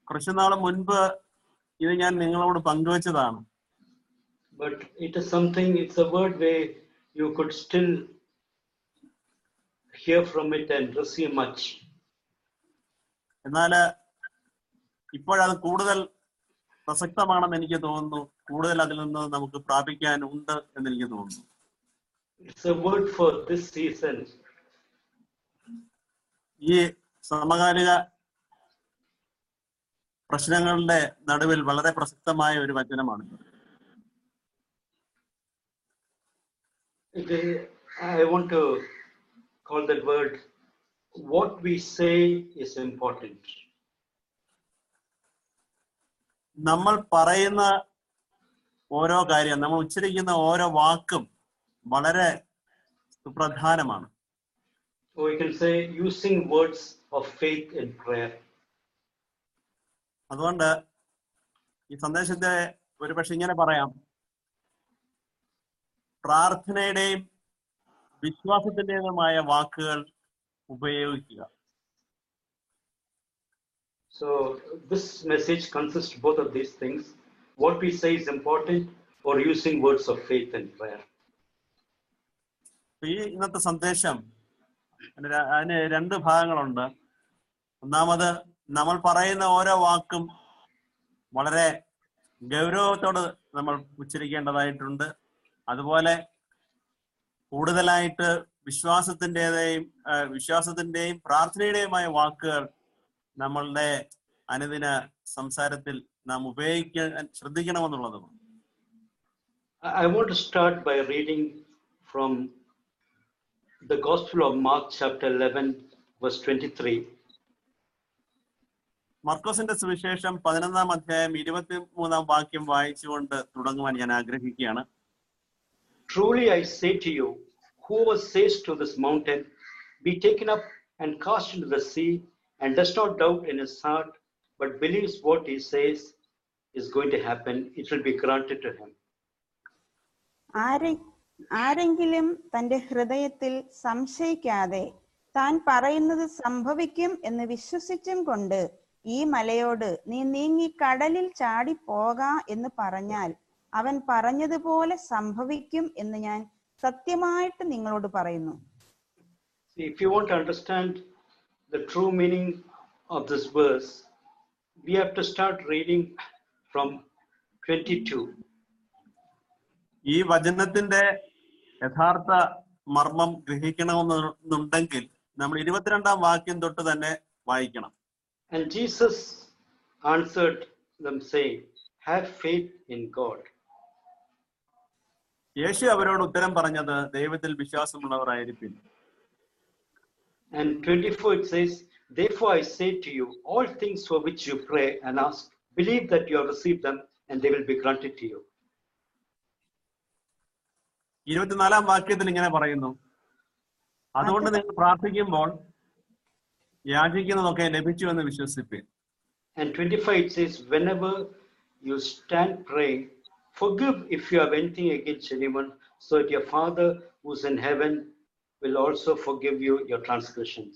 കുറച്ചു നാൾ മുൻപ് ഇത് ഞാൻ നിങ്ങളോട് പങ്കുവച്ചതാണ് but it is something, it's a word where you could still hear from it and receive much. എന്നാൽ ഇപ്പോഴത് കൂടുതൽ പ്രസക്തമാണെന്ന് എനിക്ക് തോന്നുന്നു കൂടുതൽ അതിൽ നിന്ന് നമുക്ക് പ്രാപിക്കാനുണ്ട് എന്ന് എനിക്ക് തോന്നുന്നു It's a word for this season. ഈ സമകാലിക പ്രശ്നങ്ങളുടെ നടുവിൽ വളരെ പ്രസക്തമായ ഒരു വചനമാണ് It- I want to call that word what we say is important. നമ്മൾ പറയുന്ന ഓരോ കാര്യം നമ്മൾ ഉച്ചരിക്കുന്ന ഓരോ വാക്കും വളരെ സുപ്രധാനമാണ് Or we can say using words of faith in prayer. അതുകൊണ്ട് ഈ സന്ദേശത്തെ ഒരുപക്ഷെ ഇങ്ങനെ പറയാം പ്രാർത്ഥനയുടെയും വിശ്വാസത്തിൻ്റെതുമായ വാക്കുകൾ ഉപയോഗിക്കുക So this message consists both of these things. What we say is important or using words of faith and prayer. ഈ ഇന്നത്തെ സന്ദേശം അതിന് ര- അതിന് രണ്ട് ഭാഗങ്ങളുണ്ട് ഒന്നാമത് നമ്മൾ പറയുന്ന ഓരോ വാക്കും വളരെ ഗൗരവത്തോട് നമ്മൾ ഉച്ചരിക്കേണ്ടതായിട്ടുണ്ട് അതുപോലെ കൂടുതലായിട്ട് വിശ്വാസത്തിൻ്റെതായും വിശ്വാസത്തിന്റെയും പ്രാർത്ഥനയുടെയുമായ വാക്കുകൾ നമ്മളുടെ അനുദിന സംസാരത്തിൽ നാം ഉപയോഗിക്കാൻ ശ്രദ്ധിക്കണമെന്നുള്ളതുമാണ് I I want to start by reading from the Gospel of Mark, chapter 11, verse 23. മർക്കോസിന്റെ സുവിശേഷം പതിനൊന്നാം അധ്യായം ഇരുപത്തി മൂന്നാം വാക്യം വായിച്ചുകൊണ്ട് തുടങ്ങുവാൻ ഞാൻ ആഗ്രഹിക്കുകയാണ് Truly I say to you, whoever says to this mountain, Be taken up and cast into the sea, and does not doubt in his heart, but believes what he says is going to happen, it will be granted to him. ആരെ ആരെങ്കിലും തന്റെ ഹൃദയത്തിൽ സംശയിക്കാതെ താൻ പറയുന്നത് സംഭവിക്കും എന്ന് വിശ്വസിച്ചും കൊണ്ട് ഈ മലയോട് നീ നീങ്ങി കടലിൽ ചാടി പോക എന്ന് പറഞ്ഞാൽ അവൻ പറഞ്ഞതുപോലെ സംഭവിക്കും എന്ന് ഞാൻ സത്യമായിട്ട് നിങ്ങളോട് പറയുന്നു See, if you want to understand the true meaning of this verse, we have to start reading from 22. ഈ വചനത്തിന്റെ യഥാർത്ഥ മർമ്മം ഗ്രഹിക്കണമെന്നുണ്ടെങ്കിൽ നമ്മൾ ഇരുപത്തിരണ്ടാം വാക്യം തൊട്ട് തന്നെ വായിക്കണം And Jesus answered them, saying, Have faith in God. യേശു അവരോട് ഉത്തരം പറഞ്ഞത് ദൈവത്തിൽ വിശ്വാസമുള്ളവരായിരിക്കും And 24 it says, Therefore I say to you, all things for which you pray and ask, believe that you have received them and they will be granted to you. ഇരുപത്തിനാലാം വാക്യത്തിൽ ഇങ്ങനെ പറയുന്നു അതുകൊണ്ട് നിങ്ങൾ പ്രാർത്ഥിക്കുമ്പോൾ യാചിക്കുന്നതൊക്കെ ലഭിച്ചു എന്ന് വിശ്വസിപ്പിൻ And 25 it says, Whenever you stand praying, forgive if you have anything against anyone, so that your Father who's in heaven will also forgive you your transgressions.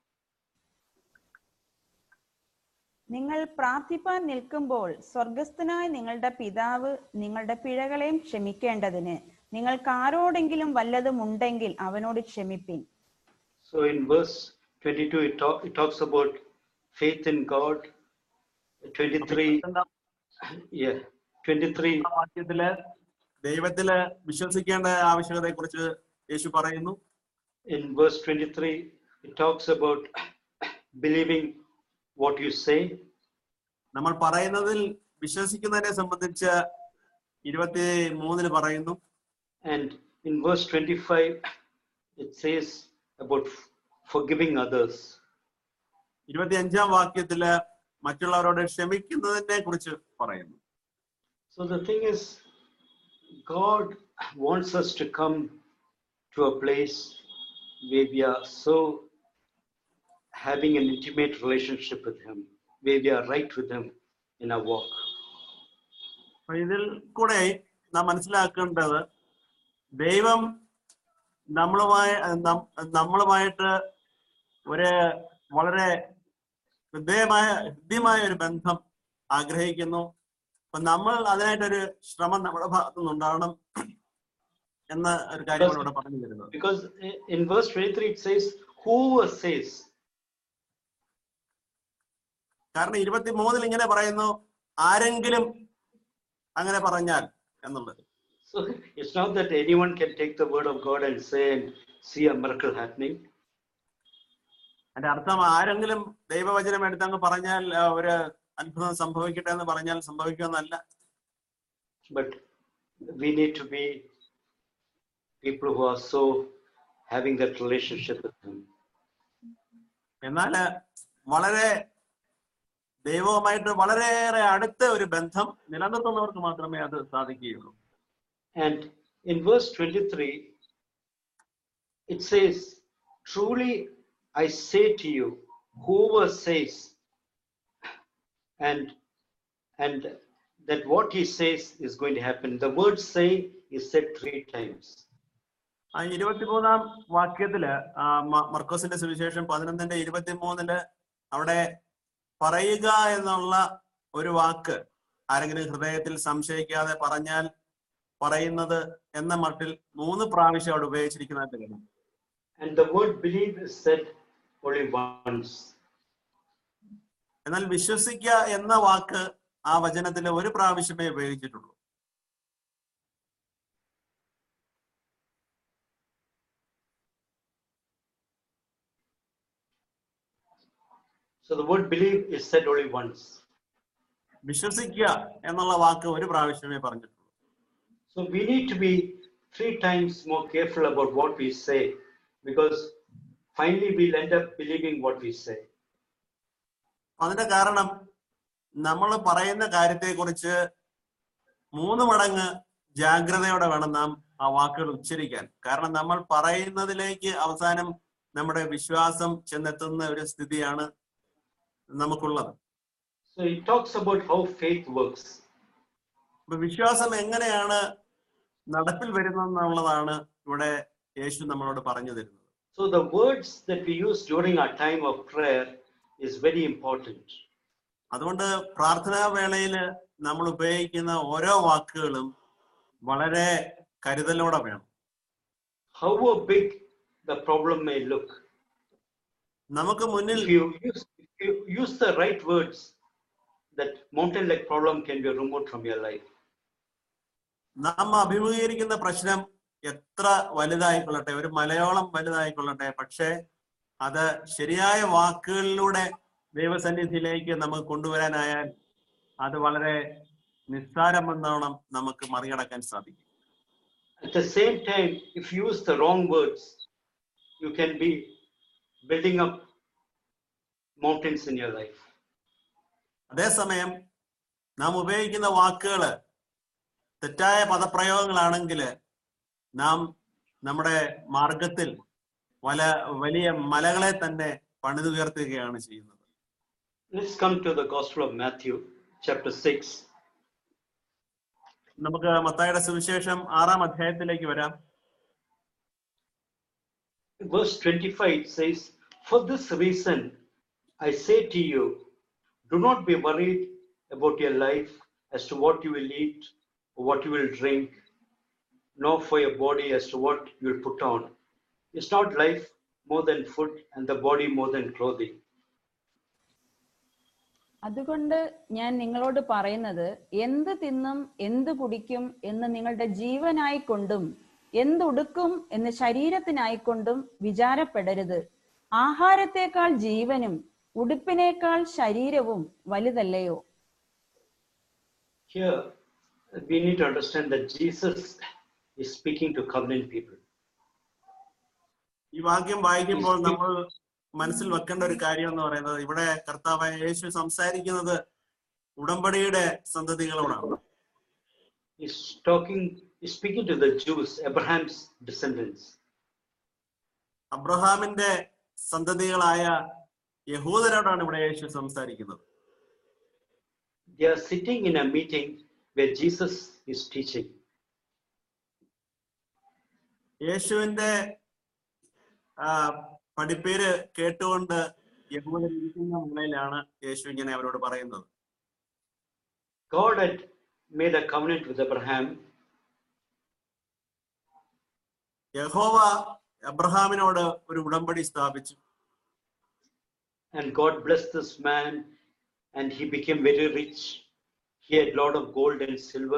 നിങ്ങൾ പ്രാർത്ഥിപ്പാൻ നിൽക്കുമ്പോൾ സ്വർഗസ്ഥനായ നിങ്ങളുടെ പിതാവ് നിങ്ങളുടെ പിഴകളെയും ക്ഷമിക്കേണ്ടതിന് നിങ്ങൾക്ക് ആരോടെങ്കിലും വല്ലതും ഉണ്ടെങ്കിൽ അവനോട് ക്ഷമിപ്പിൻ So in verse 22, it, talk, it talks about faith in God. 23, yeah, 23, വാക്യത്തില് ദൈവത്തില് വിശ്വസിക്കേണ്ട ആവശ്യകതയെ കുറിച്ച് യേശു പറയുന്നു in verse 23, it talks about believing what you say. നമ്മൾ പറയുന്നതിൽ വിശ്വസിക്കുന്നതിനെ സംബന്ധിച്ച് ഇരുപത്തി മൂന്നില് പറയുന്നു And in verse 25, it says about forgiving others. ഇരുപത്തി അഞ്ചാം വാക്യത്തില് മറ്റുള്ളവരോട് ക്ഷമിക്കുന്നതിനെ കുറിച്ച് പറയുന്നു So the thing is, God wants us to come to a place where we are so having an intimate relationship with Him, where we are right with Him in our walk. അപ്പൊ ഇതിൽ കൂടെ നാം മനസ്സിലാക്കേണ്ടത് ദൈവം നമ്മളുമായി നം- നമ്മളുമായിട്ട് ഒരു വളരെ ഹൃദയമായ ഹൃദ്യമായ ഒരു ബന്ധം ആഗ്രഹിക്കുന്നു അപ്പൊ നമ്മൾ അതിനായിട്ടൊരു ശ്രമം നമ്മുടെ ഭാഗത്തു നിന്നുണ്ടാവണം എന്ന ഒരു കാര്യമാണ് ഇവിടെ പറഞ്ഞു തരുന്നത് Because i- in verse 23 it says, Whoever says, കാരണം ഇരുപത്തി മൂന്നിൽ ഇങ്ങനെ പറയുന്നു ആരെങ്കിലും അങ്ങനെ പറഞ്ഞാൽ എന്നുള്ളത് so it's not that anyone can take the word of God and say and see a miracle happening. അതിന്റെ അർത്ഥം ആരെങ്കിലും ദൈവവചനം എടുത്തങ്ങ് പറഞ്ഞാൽ ആ, ഒരു അത്ഭുതം സംഭവിക്കട്ടെ എന്ന് പറഞ്ഞാൽ സംഭവിക്കുമെന്നല്ല But we need to be people who are so having that relationship with Him. എന്നാൽ വളരെ ദൈവവുമായിട്ട് വളരെയേറെ അടുത്ത ഒരു ബന്ധം നിലനിർത്തുന്നവർക്ക് മാത്രമേ അത് സാധിക്കുകയുള്ളൂ And in verse 23, it says, Truly I say to you, whoever says, and and that what he says is going to happen. The word say is said three times. ആ ഇരുപത്തിമൂന്നാം വാക്യത്തില് ആ, മ- മർക്കോസിന്റെ സുവിശേഷം പതിനൊന്നിന്റെ ഇരുപത്തിമൂന്നില് അവിടെ പറയുക എന്നുള്ള ഒരു വാക്ക് ആരെങ്കിലും ഹൃദയത്തിൽ സംശയിക്കാതെ പറഞ്ഞാൽ പറയുന്നത് എന്ന മട്ടിൽ മൂന്ന് പ്രാവശ്യം അവിടെ ഉപയോഗിച്ചിരിക്കുന്നതായിട്ട് കാണാം And the word believe is said only once. എന്നാൽ വിശ്വസിക്കുക എന്ന വാക്ക് ആ വചനത്തിൽ ഒരു പ്രാവശ്യമേ ഉപയോഗിച്ചിട്ടുള്ളൂ So the word believe is said only once. വിശ്വസിക്കുക എന്നുള്ള വാക്ക് ഒരു പ്രാവശ്യമേ പറഞ്ഞിട്ടുള്ളൂ So we need to be three times more careful about what we say because finally we'll end up believing what we say. അതിന്റെ കാരണം നമ്മൾ പറയുന്ന കാര്യത്തെക്കുറിച്ച് മൂന്ന് മടങ്ങ് ജാഗ്രതയോടെ വേണം നാം ആ വാക്കുകൾ ഉച്ചരിക്കാൻ കാരണം നമ്മൾ പറയുന്നതിലേക്ക് അവസാനം നമ്മുടെ വിശ്വാസം ചെന്നെത്തുന്ന ഒരു സ്ഥിതിയാണ് നമുക്കുള്ളത് So he talks about how faith works. അപ്പൊ വിശ്വാസം എങ്ങനെയാണ് നടപ്പിൽ വരുന്നതെന്നുള്ളതാണ് ഇവിടെ യേശു നമ്മളോട് പറഞ്ഞു തരുന്നത് So the words that we use during our time of prayer is very important. അതുകൊണ്ട് പ്രാർത്ഥനാ വേളയിൽ നമ്മൾ ഉപയോഗിക്കുന്ന ഓരോ വാക്കുകളും വളരെ കരുതലോടെ വേണം However big the problem may look, നമുക്ക് മുന്നിൽ if you use, if you use the right words, that mountain-like problem can be removed from your life. നാം അഭിമുഖീകരിക്കുന്ന പ്രശ്നം എത്ര വലുതായിക്കൊള്ളട്ടെ ഒരു മലയോളം വലുതായിക്കൊള്ളട്ടെ പക്ഷേ അത് ശരിയായ വാക്കുകളിലൂടെ ദൈവസന്നിധിയിലേക്ക് നമുക്ക് കൊണ്ടുവരാനായാൽ അത് വളരെ നിസ്സാരമെന്നോണം നമുക്ക് മറികടക്കാൻ സാധിക്കും At the same time, if you use the wrong words, you can be building up mountains in your life. അതേസമയം നാം ഉപയോഗിക്കുന്ന വാക്കുകൾ തെറ്റായ പദപ്രയോഗങ്ങളാണെങ്കിൽ നാം നമ്മുടെ മാർഗത്തിൽ വല വലിയ മലകളെ തന്നെ പണിതുയർത്തുകയാണ് ചെയ്യുന്നത് Let's come to the Gospel of Matthew, chapter 6. നമുക്ക് മത്തായുടെ സുവിശേഷം ആറാം അധ്യായത്തിലേക്ക് വരാം Verse 25 it says, For this reason I say to you, do not be worried about your life as to what you will eat or what you will drink, nor for your body as to what you will put on. Is not life more than food and the body more than clothing? അതുകൊണ്ട് ഞാൻ നിങ്ങളോട് പറയുന്നത് എന്ത് തിന്നും എന്ത് കുടിക്കും എന്ന് നിങ്ങളുടെ ജീവനായിക്കൊണ്ടും എന്തുടുക്കും എന്ന് ശരീരത്തിനായിക്കൊണ്ടും വിചാരപ്പെടരുത് ആഹാരത്തേക്കാൾ ജീവനും ഉടുപ്പിനേക്കാൾ ശരീരവും വലുതല്ലയോ Here, we need to understand that Jesus is speaking to covenant people. ഈ വാക്യം വായിക്കുമ്പോൾ നമ്മൾ മനസ്സിൽ വെക്കേണ്ട ഒരു കാര്യം എന്ന് പറയുന്നത് ഇവിടെ കർത്താവായ യേശു സംസാരിക്കുന്നത് ഉടമ്പടിയുടെ സന്തതികളോടാണ് He's talking, he's speaking to the Jews, Abraham's descendants. അബ്രഹാമിന്റെ സന്തതികളായ യഹൂദരോടാണ് ഇവിടെ യേശു സംസാരിക്കുന്നത് They are sitting in a meeting where Jesus is teaching. യേശുവിന്റെ ആ, പഠിപ്പേര് കേട്ടുകൊണ്ട് യഹൂദർ ഇരിക്കുന്ന മുളയിലാണ് യേശു ഇങ്ങനെ അവരോട് പറയുന്നത് God had made a covenant with Abraham, യഹോവ അബ്രഹാമിനോട് ഒരു ഉടമ്പടി സ്ഥാപിച്ചു and God blessed this man, and he became very rich. He had lot of gold and silver,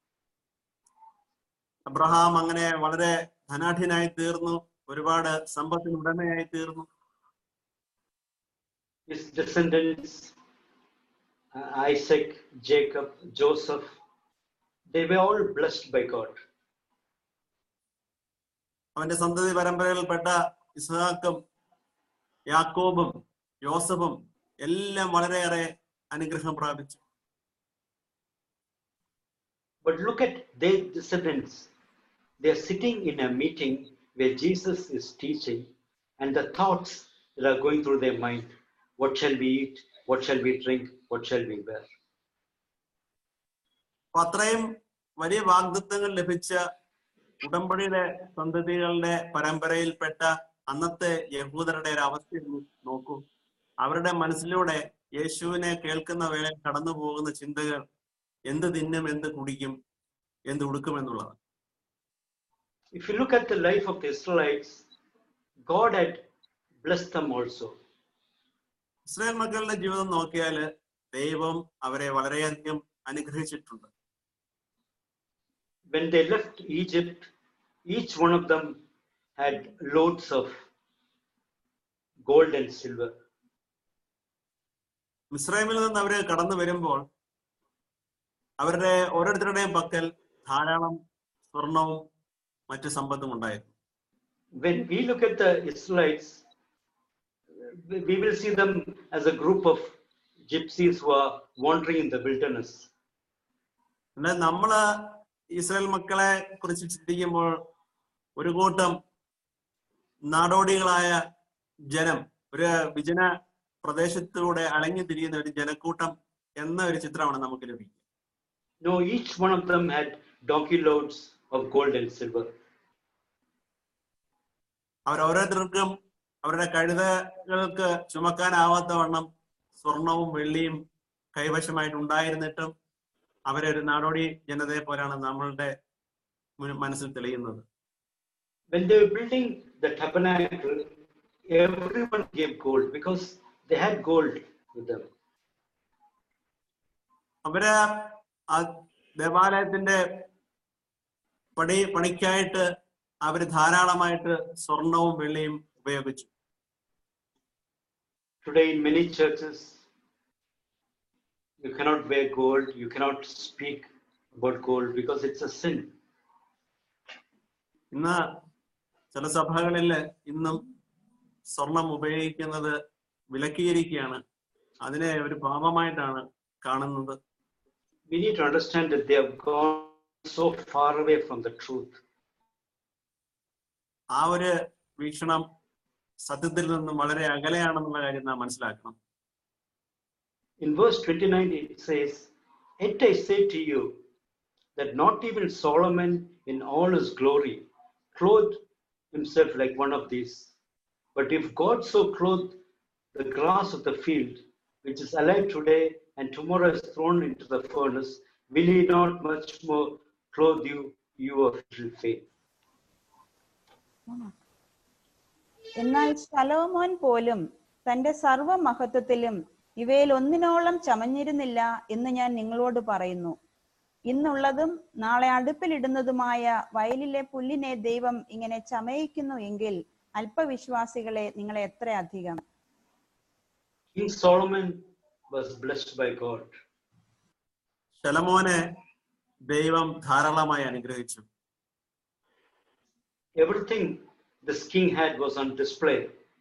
Abraham അങ്ങനെ വളരെ ധനാഢ്യനായി തീർന്നു ഒരുപാട് സമ്പത്തിന് ഉടമയായി തീർന്നു his descendants, uh, Isaac, Jacob, Joseph, they were all blessed by God. അവന്റെ സന്തതി പരമ്പരയിൽപ്പെട്ട ഇസ്ഹാക്കും യാക്കോബും യോസഫും എല്ലാം വളരെയേറെ അനുഗ്രഹം പ്രാപിച്ചു But look at their descendants. They are sitting in a meeting where Jesus is teaching, and the thoughts that are going through their mind what shall we eat? What shall we drink? What shall we wear? അപ്പൊ അത്രയും വലിയ വാഗ്ദത്വങ്ങൾ ലഭിച്ച ഉടമ്പടിയുടെ സന്തതികളുടെ പരമ്പരയിൽപ്പെട്ട അന്നത്തെ യഹൂദരുടെ ഒരു അവസ്ഥ ഒന്ന് നോക്കൂ അവരുടെ മനസ്സിലൂടെ യേശുവിനെ കേൾക്കുന്ന വേളയിൽ കടന്നു പോകുന്ന ചിന്തകൾ എന്ത് തിന്നും എന്ത് കുടിക്കും എന്ത് ഉടുക്കും എന്നുള്ളതാണ് If you look at the life of the Israelites, God had blessed them also. Israel മക്കളുടെ ജീവിതം നോക്കിയാൽ ദൈവം അവരെ വളരെയധികം അനുഗ്രഹിച്ചിട്ടുണ്ട് When they left Egypt, each one of them had loads of gold and silver. മിസ്രൈമിൽ നിന്ന് അവര് കടന്നു വരുമ്പോൾ അവരുടെ ഓരോരുത്തരുടെയും പക്കൽ ധാരാളം സ്വർണവും മറ്റു സമ്പത്തും ഉണ്ടായിരുന്നു When we look at the Israelites, we- we will see them as a group of gypsies who are wandering in the wilderness. എന്നാൽ നമ്മള് ഇസ്രായേൽ മക്കളെ കുറിച്ച് ചിന്തിക്കുമ്പോൾ ഒരു കൂട്ടം നാടോടികളായ ജനം ഒരു വിജന പ്രദേശത്തൂടെ അലഞ്ഞു തിരിയുന്ന ഒരു ജനക്കൂട്ടം എന്ന ഒരു ചിത്രമാണ് നമുക്ക് ലഭിക്കുക No, each one of them had donkey loads of gold and silver. അവർ ഓരോരുത്തർക്കും അവരുടെ കഴുതകൾക്ക് ചുമക്കാനാവാത്ത വണ്ണം സ്വർണവും വെള്ളിയും കൈവശമായിട്ട് ഉണ്ടായിരുന്നിട്ടും അവരെ ഒരു നാടോടി ജനതയെ പോലാണ് നമ്മളുടെ മുൻ- മനസ്സിൽ തെളിയുന്നത് When they were building the tabernacle, everyone gave gold because they had gold with them. അവര് ആ ദേവാലയത്തിന്റെ പണി പണിക്കായിട്ട് അവര് ധാരാളമായിട്ട് സ്വർണവും വെള്ളിയും ഉപയോഗിച്ചു Today, in many churches, you cannot wear gold, you cannot speak about gold because it's a sin. ഇന്ന് ചില സഭകളിൽ ഇന്നും സ്വർണം ഉപയോഗിക്കുന്നത് വിലക്കിയിരിക്കുകയാണ് അതിനെ ഒരു പാപമായിട്ടാണ് കാണുന്നത് We need to understand that they have gone so far away from the truth. ആ ഒരു വീക്ഷണം സത്യത്തിൽ നിന്നും വളരെ അകലെയാണെന്നുള്ള കാര്യം നാം മനസ്സിലാക്കണം In verse 29, it says, Yet I say to you that not even Solomon in all his glory clothed himself like one of these. But if God so clothed the grass of the field, which is alive today and tomorrow is thrown into the furnace, will he not much more clothe you, you of little faith? എന്നാൽ ശലോമോൻ പോലും തന്റെ സർവമഹത്വത്തിലും ഇവയിൽ ഒന്നിനോളം ചമഞ്ഞിരുന്നില്ല എന്ന് ഞാൻ നിങ്ങളോട് പറയുന്നു ഇന്നുള്ളതും നാളെ അടുപ്പിലിടുന്നതുമായ വയലിലെ പുല്ലിനെ ദൈവം ഇങ്ങനെ ചമയിക്കുന്നു എങ്കിൽ അല്പവിശ്വാസികളെ നിങ്ങളെ എത്ര അധികം King Solomon was blessed by God. ശലമോനെ ദൈവം ധാരാളമായി അനുഗ്രഹിച്ചു Everything this king had was on display.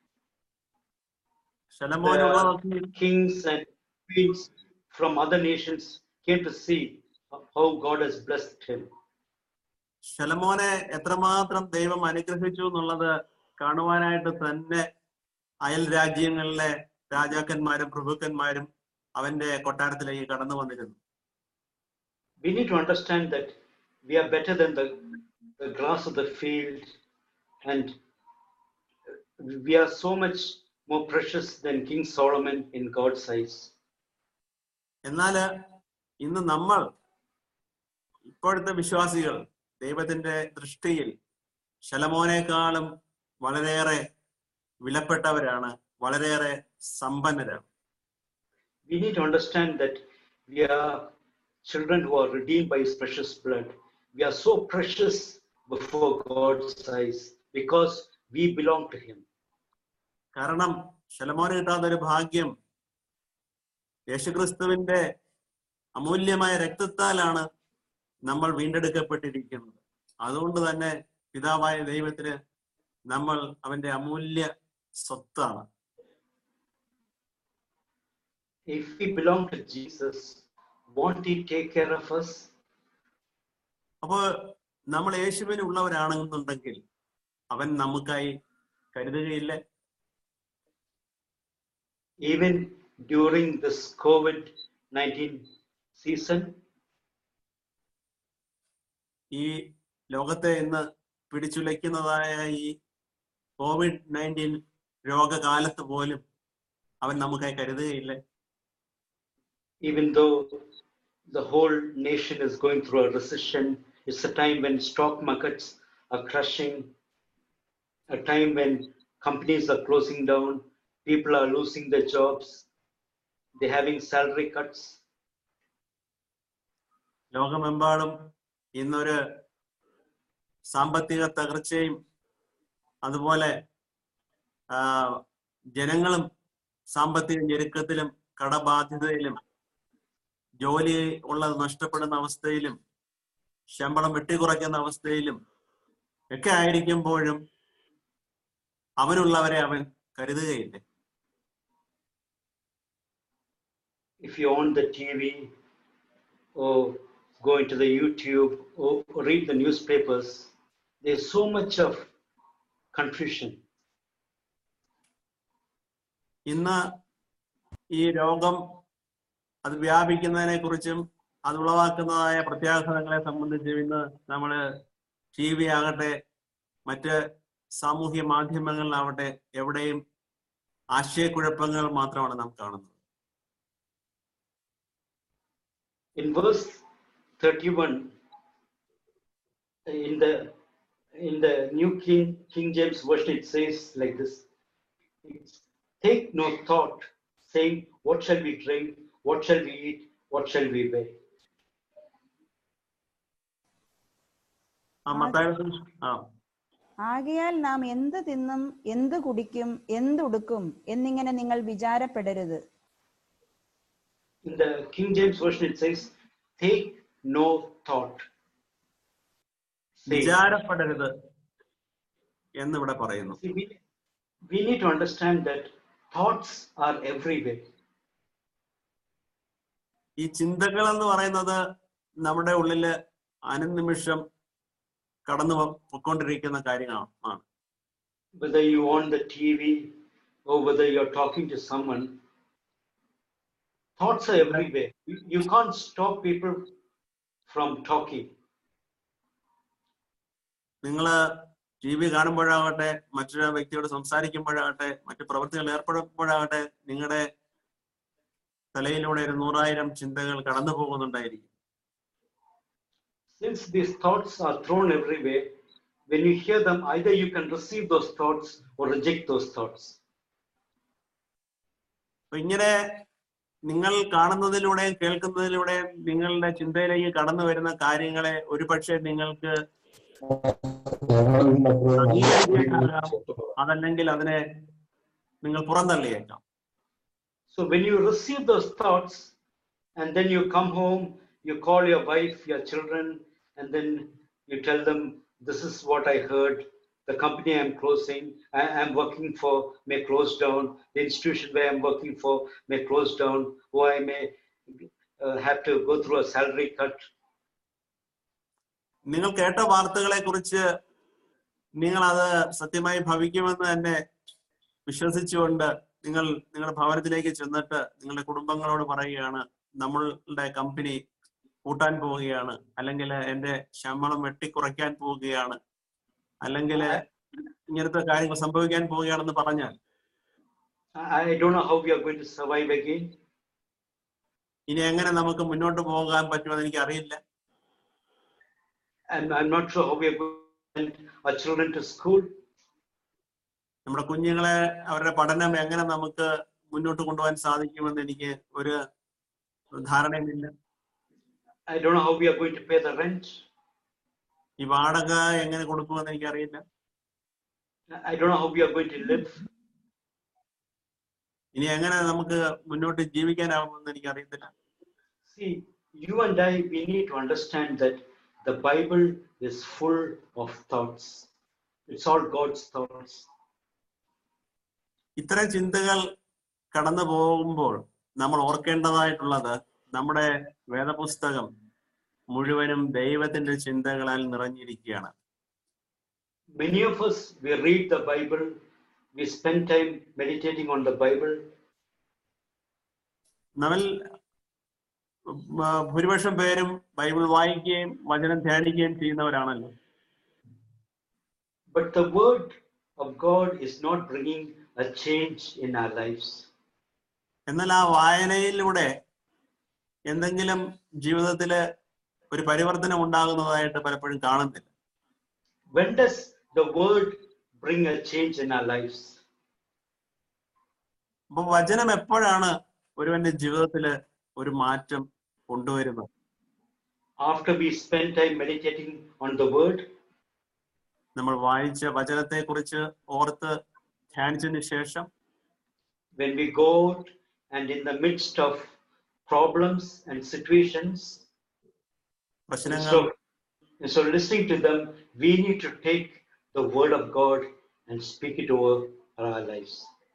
ശലമോനുള്ളതൊക്കെ the kings and queens from other nations came to see how God has blessed him. ശലമോനെ എത്രമാത്രം ദൈവം അനുഗ്രഹിച്ചു എന്നുള്ളത് കാണുവാനായിട്ട് തന്നെ അയൽ രാജ്യങ്ങളിലെ രാജാക്കന്മാരും പ്രഭുക്കന്മാരും അവന്റെ കൊട്ടാരത്തിലേക്ക് കടന്നു വന്നിരുന്നു We need to understand that we are better than the, the grass of the field and we are so much more precious than King Solomon in God's eyes. എന്നാല് ഇന്ന് നമ്മൾ ഇപ്പോഴത്തെ വിശ്വാസികൾ ദൈവത്തിന്റെ ദൃഷ്ടിയിൽ ശലമോനേക്കാളും വളരെയേറെ വിലപ്പെട്ടവരാണ് വളരെയേറെ സമ്പന്നരാണ് We need to understand that we are children who are redeemed by His precious blood. We are so precious before God's eyes because we belong to Him. കാരണം ശലമോന് കിട്ടാത്ത ഒരു ഭാഗ്യം യേശുക്രിസ്തുവിന്റെ അമൂല്യമായ രക്തത്താലാണ് നമ്മൾ വീണ്ടെടുക്കപ്പെട്ടിരിക്കുന്നത് അതുകൊണ്ട് തന്നെ പിതാവായ ദൈവത്തിന് നമ്മൾ അവന്റെ അമൂല്യ സ്വത്താണ് If we belong to Jesus, won't He take care of us? അപ്പോൾ നമ്മൾ യേശുവിന് ഉള്ളവരാണെന്നുണ്ടെങ്കിൽ അവൻ നമുക്കായി കരുതുകയില്ല Even during this COVID 19 season, ഈ ലോകത്തെ ഇന്ന് പിടിച്ചുലയ്ക്കുന്നതായ ഈ കോവിഡ് നയൻറ്റീൻ രോഗകാലത്ത് പോലും അവൻ നമുക്കായി കരുതുകയില്ല even though the whole nation is going through a recession, it's a time when stock markets are crushing, a time when companies are closing down, people are losing their jobs, they're having salary cuts. ലോകമെമ്പാടും ഇന്നൊരു സാമ്പത്തിക തകർച്ചയും അതുപോലെ ആ, ജനങ്ങളും സാമ്പത്തിക ഞെരുക്കത്തിലും കടബാധ്യതയിലും ജോലി ഉള്ളത് നഷ്ടപ്പെടുന്ന അവസ്ഥയിലും ശമ്പളം വെട്ടിക്കുറയ്ക്കുന്ന അവസ്ഥയിലും ഒക്കെ ആയിരിക്കുമ്പോഴും അവനുള്ളവരെ അവൻ കരുതുകയില്ല If you own the TV or go into the YouTube or, or read the newspapers, there's so much of confusion. ഇന്ന് ഈ രോഗം അത് വ്യാപിക്കുന്നതിനെ കുറിച്ചും അത് ഉളവാക്കുന്നതായ പ്രത്യാഘാതങ്ങളെ സംബന്ധിച്ചും ഇന്ന് നമ്മൾ ടി വി ആകട്ടെ മറ്റ് സാമൂഹ്യ മാധ്യമങ്ങളിലാവട്ടെ എവിടെയും ആശയക്കുഴപ്പങ്ങൾ മാത്രമാണ് നാം കാണുന്നത് in verse 31 in the in the new king king james version it says like this It's, take no thought saying what shall we drink what shall we eat what shall we wear ആ മത്തായി ആ ആകയാൽ നാം എന്ത് തിന്നും എന്ത് കുടിക്കും എന്തുടുക്കും എന്നിങ്ങനെ നിങ്ങൾ വിചാരപ്പെടരുത് in the king james version it says take no thought Say- വിചാരപ്പെടരുത് എന്നിവിടെ പറയുന്നു See, we, we need to understand that thoughts are everywhere ഈ ചിന്തകൾ എന്ന് പറയുന്നത് നമ്മുടെ ഉള്ളില് അനുനിമിഷം കടന്നു പോ- പൊയ്ക്കൊണ്ടിരിക്കുന്ന കാര്യങ്ങളാണ് ആണ് whether you on the TV or whether you're talking to someone, thoughts are everywhere. You, you can't stop people from talking. നിങ്ങൾ ടി വി കാണുമ്പോഴാകട്ടെ മറ്റൊരു വ്യക്തിയോട് സംസാരിക്കുമ്പോഴാകട്ടെ മറ്റു പ്രവൃത്തികൾ ഏർപ്പെടുമ്പോഴാകട്ടെ നിങ്ങളുടെ തലയിലൂടെ ഒരു നൂറായിരം ചിന്തകൾ കടന്നു പോകുന്നുണ്ടായിരിക്കും Since these thoughts are thrown everywhere, when you hear them, either you can receive those thoughts or reject those thoughts. അപ്പൊ ഇങ്ങനെ നിങ്ങൾ കാണുന്നതിലൂടെയും കേൾക്കുന്നതിലൂടെയും നിങ്ങളുടെ ചിന്തയിലേക്ക് കടന്നു വരുന്ന കാര്യങ്ങളെ ഒരുപക്ഷെ നിങ്ങൾക്ക് അംഗീകരിച്ചേക്കാം അതല്ലെങ്കിൽ അതിനെ നിങ്ങൾ പുറന്തള്ളിയേക്കാം So when you receive those thoughts and then you come home, you call your wife, your children, and then you tell them, This is what I heard. The company I'm closing, I am working for may close down. The institution where I'm working for may close down, or I may uh, have to go through a salary cut. നിങ്ങൾ കേട്ട വാർത്തകളെ കുറിച്ച് നിങ്ങൾ അത് സത്യമായി ഭവിക്കുമെന്ന് തന്നെ വിശ്വസിച്ചുകൊണ്ട് നിങ്ങൾ നിങ്ങളുടെ ഭവനത്തിലേക്ക് ചെന്നിട്ട് നിങ്ങളുടെ കുടുംബങ്ങളോട് പറയുകയാണ് നമ്മളുടെ കമ്പനി കൂട്ടാൻ പോവുകയാണ് അല്ലെങ്കിൽ എന്റെ ശമ്പളം വെട്ടിക്കുറയ്ക്കാൻ പോവുകയാണ് അല്ലെങ്കിൽ ഇങ്ങനത്തെ കാര്യങ്ങൾ സംഭവിക്കാൻ പോവുകയാണെന്ന് പറഞ്ഞാൽ I I don't know how we are going to survive again. ഇനി എങ്ങനെ നമുക്ക് മുന്നോട്ട് പോകാൻ പറ്റുമെന്ന് എനിക്ക് അറിയില്ല And I'm not sure how we are going to send our children to school. നമ്മുടെ കുഞ്ഞുങ്ങളെ അവരുടെ പഠനം എങ്ങനെ നമുക്ക് മുന്നോട്ട് കൊണ്ടുപോകാൻ സാധിക്കുമെന്ന് എനിക്ക് ഒരു ധാരണയുമില്ല I don't know how we are going to pay the rent. ഈ വാടക എങ്ങനെ കൊടുക്കുമെന്ന് എനിക്കറിയില്ല I don't know how we are going to live. ഇനി എങ്ങനെ നമുക്ക് മുന്നോട്ട് ജീവിക്കാനാവുമെന്ന് എനിക്കറിയത്തില്ല See, you and I, we need to understand that the Bible is full of thoughts. It's all God's thoughts. ഇത്തരം ചിന്തകൾ കടന്നു പോകുമ്പോൾ നമ്മൾ ഓർക്കേണ്ടതായിട്ടുള്ളത് നമ്മുടെ വേദപുസ്തകം മുഴുവനും ദൈവത്തിന്റെ ചിന്തകളാൽ നിറഞ്ഞിരിക്കുകയാണ് Many of us, we read the Bible, we spend time meditating on the Bible, നമ്മൾ ഉം, ആ, ഭൂരിപക്ഷം പേരും ബൈബിൾ വായിക്കുകയും വചനം ധ്യാനിക്കുകയും ചെയ്യുന്നവരാണല്ലോ but the Word of God is not bringing a change in our lives. എന്നാൽ ആ വായനയിലൂടെ എന്തെങ്കിലും ജീവിതത്തില് ഒരു പരിവർത്തനം ഉണ്ടാകുന്നതായിട്ട് പലപ്പോഴും കാണുന്നില്ല When does the Word bring a change in our lives? അപ്പൊ വചനം എപ്പോഴാണ് ഒരുവന്റെ ജീവിതത്തില് ഒരു മാറ്റം കൊണ്ടുവരുന്നത് After we spend time meditating on the Word, നമ്മൾ വായിച്ച വചനത്തെ കുറിച്ച് ഓർത്ത് ധ്യാനിച്ചതിന് ശേഷം when we go out and in the midst of problems and situations, പ്രശ്നങ്ങൾ instead of, instead of listening to them, we need to take the Word of God and speak it over our lives.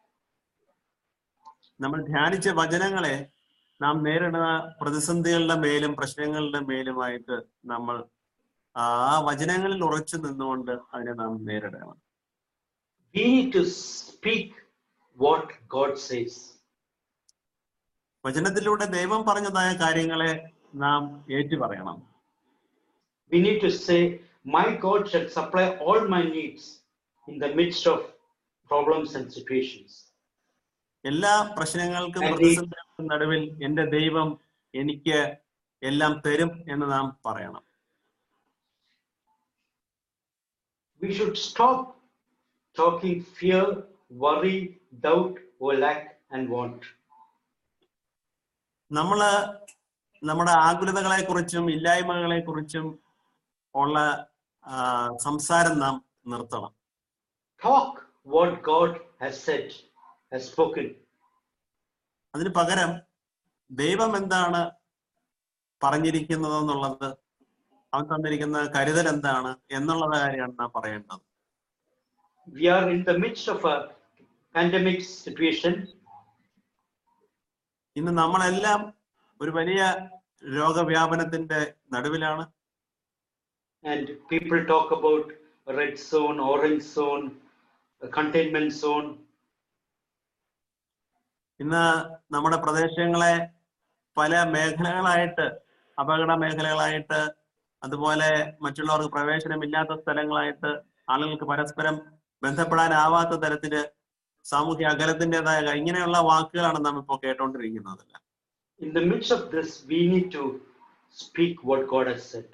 നമ്മൾ ധ്യാനിച്ച വചനങ്ങളെ നാം നേരിടുന്ന പ്രതിസന്ധികളുടെ മേലും പ്രശ്നങ്ങളുടെ മേലുമായിട്ട് നമ്മൾ ആ വചനങ്ങളിൽ ഉറച്ചു നിന്നുകൊണ്ട് അതിനെ നാം നേരിടണം We need to speak what God says. വചനത്തിലൂടെ ദൈവം പറഞ്ഞതായ കാര്യങ്ങളെ നാം ഏറ്റു പറയണം We need to say, My God shall supply all my needs in the midst of problems and situations. എല്ലാ പ്രശ്നങ്ങൾക്കും And the- പ്രതിസന്ധികൾക്കും നടുവിൽ എന്റെ ദൈവം എനിക്ക് എല്ലാം തരും എന്ന് നാം പറയണം We should stop talking fear, worry, doubt, or lack and want. നമ്മള് നമ്മുടെ ആകുലതകളെ കുറിച്ചും ഇല്ലായ്മകളെ കുറിച്ചും ഉള്ള ആ, സംസാരം നാം നിർത്തണം Talk what God has said, has spoken. അതിന് പകരം ദൈവം എന്താണ് പറഞ്ഞിരിക്കുന്നത് എന്നുള്ളത് അവൻ തന്നിരിക്കുന്ന കരുതൽ എന്താണ് എന്നുള്ള കാര്യമാണ് നാം പറയേണ്ടത് We are in the midst of a pandemic situation. ഇന്ന് നമ്മളെല്ലാം ഒരു വലിയ രോഗവ്യാപനത്തിന്റെ നടുവിലാണ് And people talk about a red zone, orange zone, a containment zone. ഇന്ന് നമ്മുടെ പ്രദേശങ്ങളെ പല മേഖലകളായിട്ട് അപകട മേഖലകളായിട്ട് അതുപോലെ മറ്റുള്ളവർക്ക് പ്രവേശനമില്ലാത്ത സ്ഥലങ്ങളായിട്ട് ആളുകൾക്ക് പരസ്പരം ബന്ധപ്പെടാനാവാത്ത തരത്തില് സാമൂഹ്യ അകലത്തിൻ്റെതായ ഇങ്ങനെയുള്ള വാക്കുകളാണ് നാം ഇപ്പോൾ കേട്ടോണ്ടിരിക്കുന്നത് In the midst of this, we need to speak what God has said.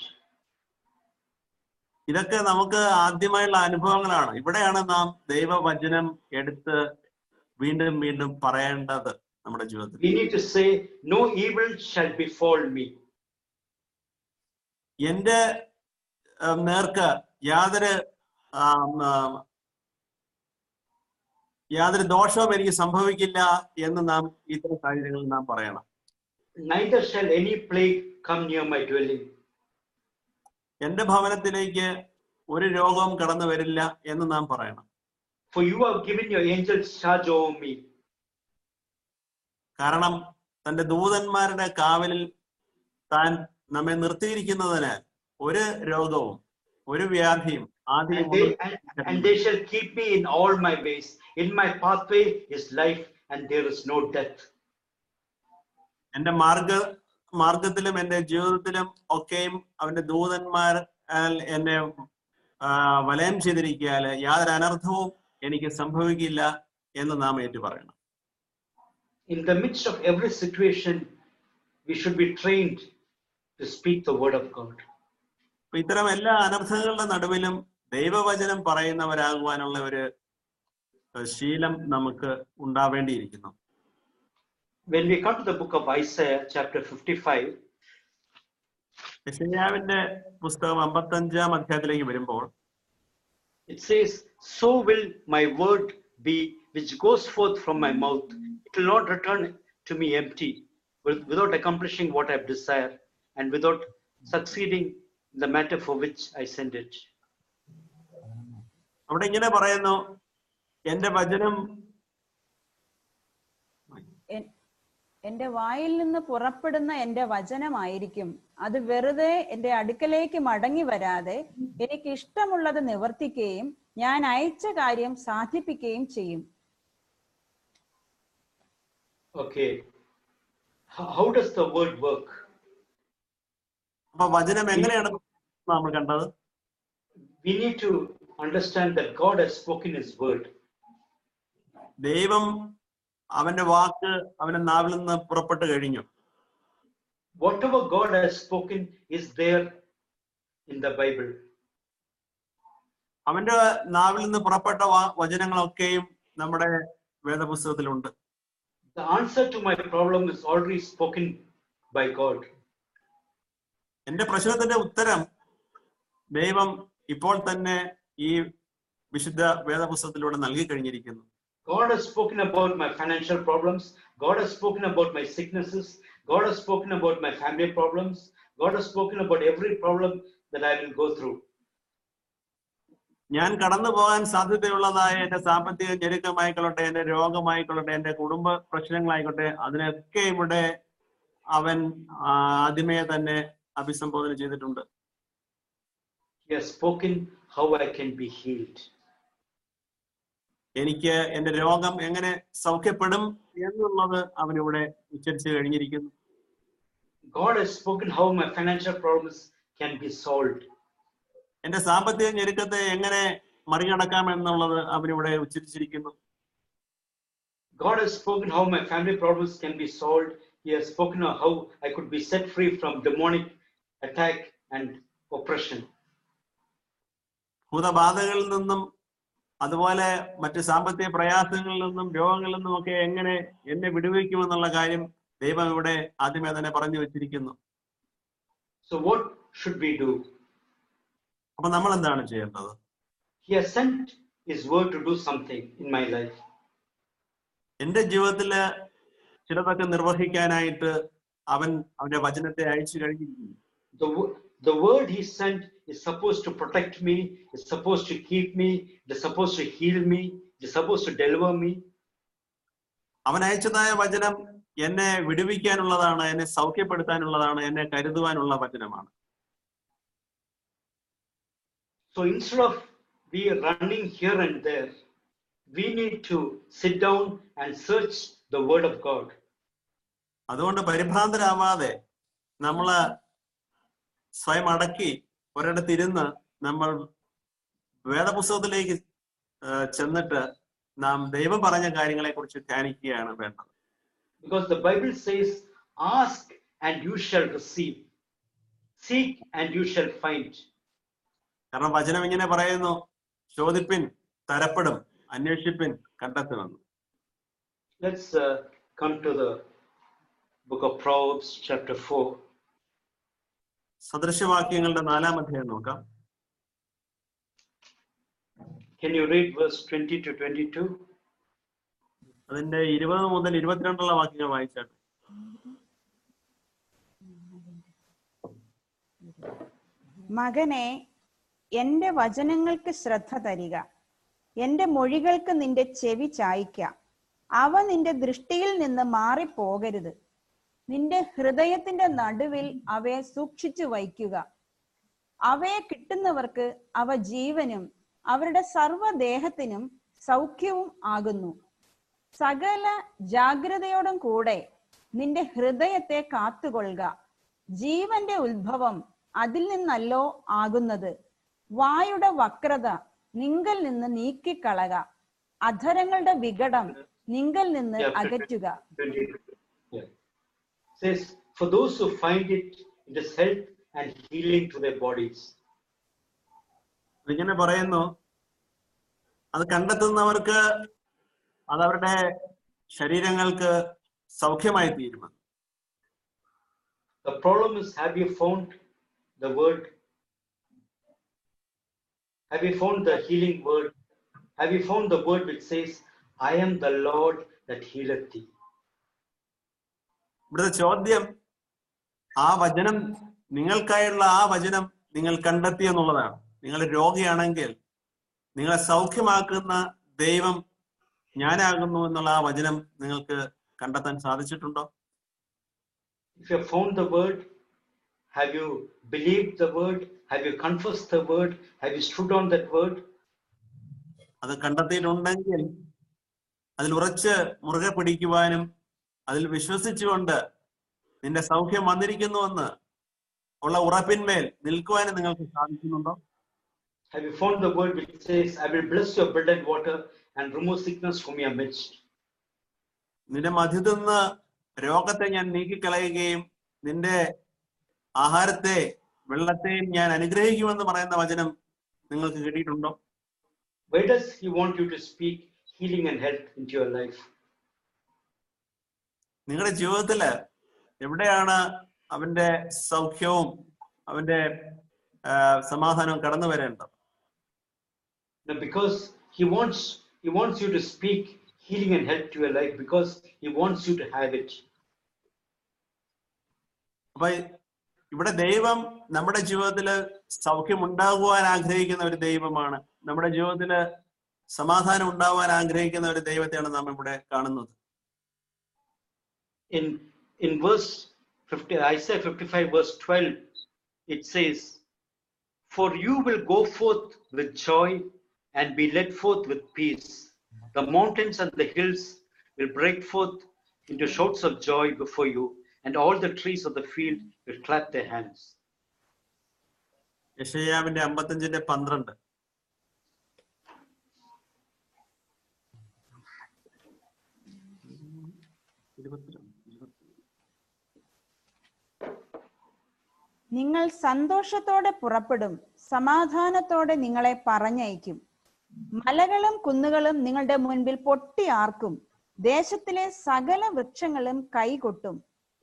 ഇതൊക്കെ നമുക്ക് ആദ്യമായുള്ള അനുഭവങ്ങളാണ് ഇവിടെയാണ് നാം ദൈവവചനം എടുത്ത് വീണ്ടും വീണ്ടും പറയേണ്ടത് നമ്മുടെ ജീവിതത്തിൽ We need to say, No evil shall befall me. എന്റെ ആ, നേർക്ക് യാതൊരു ആ, ആ, യാതൊരു ദോഷവും എനിക്ക് സംഭവിക്കില്ല എന്ന് നാം ഇത്തരം സാഹചര്യങ്ങളിൽ നാം പറയണം Neither shall any plague come near my dwelling. എന്റെ ഭവനത്തിലേക്ക് ഒരു രോഗവും കടന്നു വരില്ല എന്ന് നാം പറയണം For you have given your angels charge over me. കാരണം തന്റെ ദൂതന്മാരുടെ കാവലിൽ താൻ നമ്മെ നിർത്തിയിരിക്കുന്നതിനാൽ ഒരു രോഗവും ഒരു വ്യാധിയും ആദ്യം And they, and, and they shall keep me in all my ways. In my pathway is life, and there is no death. എന്റെ മാർഗ മാർഗത്തിലും എന്റെ ജീവിതത്തിലും ഒക്കെയും അവന്റെ ദൂതന്മാർ ആൽ എന്നെ ആ, വലയം ചെയ്തിരിക്കാല് യാതൊരു അനർത്ഥവും എനിക്ക് സംഭവിക്കില്ല എന്ന് നാം ഏറ്റു പറയണം in the midst of every situation, we should be trained to speak the word of God. അപ്പൊ ഇത്തരം എല്ലാ അനർത്ഥങ്ങളുടെ നടുവിലും ദൈവവചനം പറയുന്നവരാകുവാനുള്ള ഒരു ഏഹ്, ശീലം നമുക്ക് ഉണ്ടാവേണ്ടിയിരിക്കുന്നു When we come to the book of Isaiah, chapter 55, യശയ്യാവിന്റെ പുസ്തകം അമ്പത്തഞ്ചാം അധ്യായത്തിലേക്ക് വരുമ്പോൾ it says, So will my word be which goes forth from my mouth. It will not return to me empty, with- without accomplishing what I desire, and without succeeding in the matter for which I send it. അവിടെ ഇങ്ങനെ പറയുന്നു എന്റെ വചനം N- എന്റെ വായിൽ നിന്ന് പുറപ്പെടുന്ന എന്റെ വചനമായിരിക്കും അത് വെറുതെ എന്റെ അടുക്കലേക്ക് മടങ്ങി വരാതെ എനിക്ക് ഇഷ്ടമുള്ളത് നിവർത്തിക്കുകയും ഞാൻ അയച്ച കാര്യം സാധിപ്പിക്കുകയും ചെയ്യും Okay. How, how does the word work? അപ്പൊ വചനം എങ്ങനെയാണ് നമ്മൾ കണ്ടത് We need to understand that God has spoken His word. ദൈവം അവന്റെ വാക്ക് അവന്റെ നാവിൽ നിന്ന് പുറപ്പെട്ടു കഴിഞ്ഞു Whatever God has spoken is there in the Bible. അവന്റെ നാവിൽ നിന്ന് പുറപ്പെട്ട വാ- വചനങ്ങളൊക്കെയും നമ്മുടെ വേദപുസ്തകത്തിലുണ്ട് The answer to my problem is already spoken by God. എന്റെ പ്രശ്നത്തിന്റെ ഉത്തരം ദൈവം ഇപ്പോൾ തന്നെ ഈ വിശുദ്ധ വേദപുസ്തകത്തിലൂടെ നൽകി കഴിഞ്ഞിരിക്കുന്നു God has spoken about my financial problems. God has spoken about my sicknesses. God has spoken about my family problems. God has spoken about every problem that I will go through. ഞാൻ കടന്നു പോകാൻ സാധ്യതയുള്ളതായ എന്റെ സാമ്പത്തിക ഞെരുക്കമായിക്കൊള്ളട്ടെ എന്റെ രോഗമായിക്കൊള്ളട്ടെ എന്റെ കുടുംബ പ്രശ്നങ്ങളായിക്കോട്ടെ അതിനൊക്കെ ഇവിടെ അവൻ ആ, ആദ്യമേ തന്നെ അഭിസംബോധന ചെയ്തിട്ടുണ്ട് He has spoken how I can be healed. എനിക്ക് എന്റെ രോഗം എങ്ങനെ സൗഖ്യപ്പെടും എന്നുള്ളത് അവനിവിടെ ഉച്ചരിച്ചു കഴിഞ്ഞിരിക്കുന്നു God has spoken how my financial problems can be solved. എന്റെ സാമ്പത്തിക ഞെരുക്കത്തെ എങ്ങനെ മറികടക്കാം എന്നുള്ളത് അവനിവിടെ ഉച്ചരിച്ചിരിക്കുന്നു God has spoken how my family problems can be solved. He has spoken of how I could be set free from demonic attack and oppression. ഭൂതബാധകളിൽ നിന്നും അതുപോലെ മറ്റ് സാമ്പത്തിക പ്രയാസങ്ങളിൽ നിന്നും രോഗങ്ങളിൽ നിന്നും ഒക്കെ എങ്ങനെ എന്നെ വിടുവിക്കുമെന്നുള്ള കാര്യം ദൈവം ഇവിടെ ആദ്യമേ തന്നെ പറഞ്ഞു വെച്ചിരിക്കുന്നു So, what should we do? അപ്പൊ നമ്മൾ എന്താണ് ചെയ്യേണ്ടത് He has sent His word to do something in my life. എന്റെ ജീവിതത്തില് ചിലതൊക്കെ നിർവഹിക്കാനായിട്ട് അവൻ അവന്റെ വചനത്തെ അയച്ചു കഴിഞ്ഞിരിക്കുന്നു The, wo- the word He sent is supposed to protect me, is supposed to keep me, it is supposed to heal me, it is supposed to deliver me. അവൻ അയച്ചതായ വചനം എന്നെ വിടുവിക്കാനുള്ളതാണ് എന്നെ സൗഖ്യപ്പെടുത്താനുള്ളതാണ് എന്നെ കരുതുവാനുള്ള വചനമാണ് So instead of we running here and there, we need to sit down and search the word of God. അതുകൊണ്ട് പരിഭ്രാന്തരാവാതെ നമ്മള് സ്വയം അടക്കി ഒരിടത്തിരുന്ന് നമ്മൾ വേദപുസ്തകത്തിലേക്ക് ആ, ചെന്നിട്ട് നാം ദൈവം പറഞ്ഞ കാര്യങ്ങളെ കുറിച്ച് ധ്യാനിക്കുകയാണ് വേണ്ടത് Because the Bible says, Ask and you shall receive, seek and you shall find. കാരണം വചനം ഇങ്ങനെ പറയുന്നു ചോദിപ്പിൻ തരപ്പെടും അന്വേഷിപ്പിൻ കണ്ടെത്തുമെന്ന് Let's uh, come to the book of Proverbs, chapter 4. സദൃശവാക്യങ്ങളുടെ നാലാം അധ്യായം നോക്കാം Can you read verse 20 to 22? അതിന്റെ ഇരുപത് മുതൽ ഇരുപത്തിരണ്ടുള്ള വാക്യങ്ങൾ വായിച്ചാട്ടെ മകനെ എന്റെ വചനങ്ങൾക്ക് ശ്രദ്ധ തരിക എന്റെ മൊഴികൾക്ക് നിന്റെ ചെവി ചായ്ക്ക അവ നിന്റെ ദൃഷ്ടിയിൽ നിന്ന് മാറിപ്പോകരുത് നിന്റെ ഹൃദയത്തിന്റെ നടുവിൽ അവയെ സൂക്ഷിച്ചു വയ്ക്കുക അവയെ കിട്ടുന്നവർക്ക് അവ ജീവനും അവരുടെ സർവ്വദേഹത്തിനും സൗഖ്യവും ആകുന്നു സകല ജാഗ്രതയോടും കൂടെ നിന്റെ ഹൃദയത്തെ കാത്തുകൊള്ളുക ജീവന്റെ ഉത്ഭവം അതിൽ നിന്നല്ലോ ആകുന്നത് വായുടെ വക്രത നിങ്കൽ നിന്ന് നീക്കിക്കളക അധരങ്ങളുടെ വികടം നിങ്കൽ നിന്ന് Yeah, അകറ്റുക 20. Yeah. Says, for those who find it, it is health and healing to their bodies. ഇങ്ങനെ പറയുന്നു അത് കണ്ടെത്തുന്നവർക്ക് അത് അവരുടെ ശരീരങ്ങൾക്ക് സൗഖ്യമായി തീരുമെന്ന് The problem is, have you found the word? Have you found the healing word? Have you found the word which says, I am the Lord that healeth thee? ഇവിടുത്തെ ചോദ്യം ആ വചനം നിങ്ങൾക്കായുള്ള ആ വചനം നിങ്ങൾ കണ്ടെത്തി എന്നുള്ളതാണ് നിങ്ങൾ രോഗിയാണെങ്കിൽ നിങ്ങളെ സൗഖ്യമാക്കുന്ന ദൈവം ഞാനാകുന്നു എന്നുള്ള ആ വചനം നിങ്ങൾക്ക് കണ്ടെത്താൻ സാധിച്ചിട്ടുണ്ടോ If you have found the word, have you believed the word? Have you confessed the word? Have you stood on that word? അത് കണ്ടെത്തിയിട്ടുണ്ടെങ്കിൽ അതിൽ ഉറച്ച് മുറുകെ പിടിക്കുവാനും അതിൽ വിശ്വസിച്ചുകൊണ്ട് നിന്റെ സൗഖ്യം വന്നിരിക്കുന്നുവെന്ന് ഉള്ള ഉറപ്പിന്മേൽ നിൽക്കുവാനും നിങ്ങൾക്ക് സാധിക്കുന്നുണ്ടോ Have you found the word which says, I will bless your bread and water and remove sickness from your midst? നിന്റെ മധ്യത്തിൽ നിന്ന് രോഗത്തെ ഞാൻ നീക്കിക്കളയുകയും നിന്റെ ആഹാരത്തെ വെള്ളത്തെയും ഞാൻ അനുഗ്രഹിക്കുമെന്ന് പറയുന്ന വചനം നിങ്ങൾക്ക് കിട്ടിയിട്ടുണ്ടോ Where does He want you to speak healing and health into your life? നിങ്ങളുടെ ജീവിതത്തില് എവിടെയാണ് അവന്റെ സൗഖ്യവും അവന്റെ ആ, സമാധാനവും കടന്നു വരേണ്ടത് Now, because He wants He wants you to speak healing and health to your life because He wants you to have it. അപ്പൊ ഇവിടെ ദൈവം നമ്മുടെ ജീവിതത്തില് സൗഖ്യം ഉണ്ടാകുവാൻ ആഗ്രഹിക്കുന്ന ഒരു ദൈവമാണ് നമ്മുടെ ജീവിതത്തില് സമാധാനം ഉണ്ടാകുവാൻ ആഗ്രഹിക്കുന്ന ഒരു ദൈവത്തെയാണ് നാം ഇവിടെ കാണുന്നത് In in verse 50, Isaiah 55, verse 12, it says, For you will go forth with joy and be led forth with peace. The mountains and the hills will break forth into shouts of joy before you, and all the trees of the field will clap their hands. യശയ്യാവിന്റെ അമ്പത്തഞ്ചിന്റെ പന്ത്രണ്ട് ഇരുപത്തിരണ്ട് നിങ്ങൾ സന്തോഷത്തോടെ പുറപ്പെടും സമാധാനത്തോടെ നിങ്ങളെ പറഞ്ഞയക്കും മലകളും കുന്നുകളും നിങ്ങളുടെ മുൻപിൽ പൊട്ടിയാർക്കും ദേശത്തിലെ സകല വൃക്ഷങ്ങളും കൈകൊട്ടും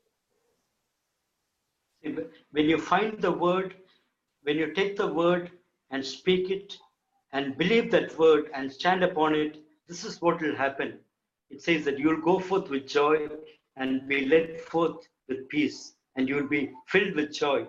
See, When you find the word, when you take the word and speak it and believe that word and stand upon it, this is what will happen. It says that you will go forth with joy and be led forth with peace, and you will be filled with joy.